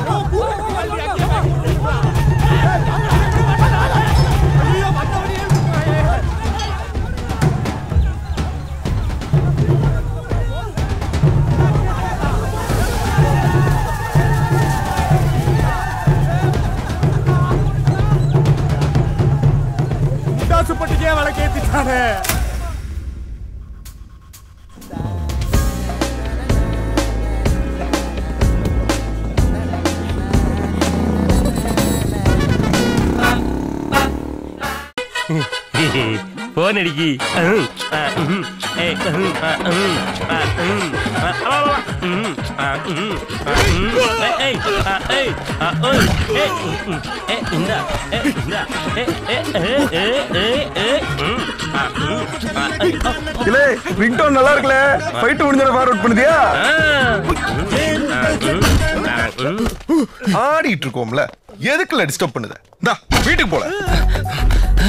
முட்டாசுப்பட்டிக்கே வழக்கேத்திட்டானே போன் அடிக்கி அஹும், அஹும், ஏய், அஹும், அஹும், அஹும், அஹும், அஹும், அஹும், ஏய், அஹ், ஏய், அஹ், ஓய், ஏய், உம், ஏய், இந்தா, ஏய், இந்தா, ஏய், ஏய், ஏய், ஏய், ஏய், ஏய், உம், அஹும், அஹ், ஏய், அஹ், இல்லே ரிங்டோன் நல்லா இருக்குல்ல ஃபைட் முடிஞ்சத ஃபார்வர்ட் பண்ணுதியா அஹும், ஆடிட்டு இருக்கோம்ல எதுக்குல டிஸ்டர்ப் பண்ணுத இந்தா வீட்டுக்கு போல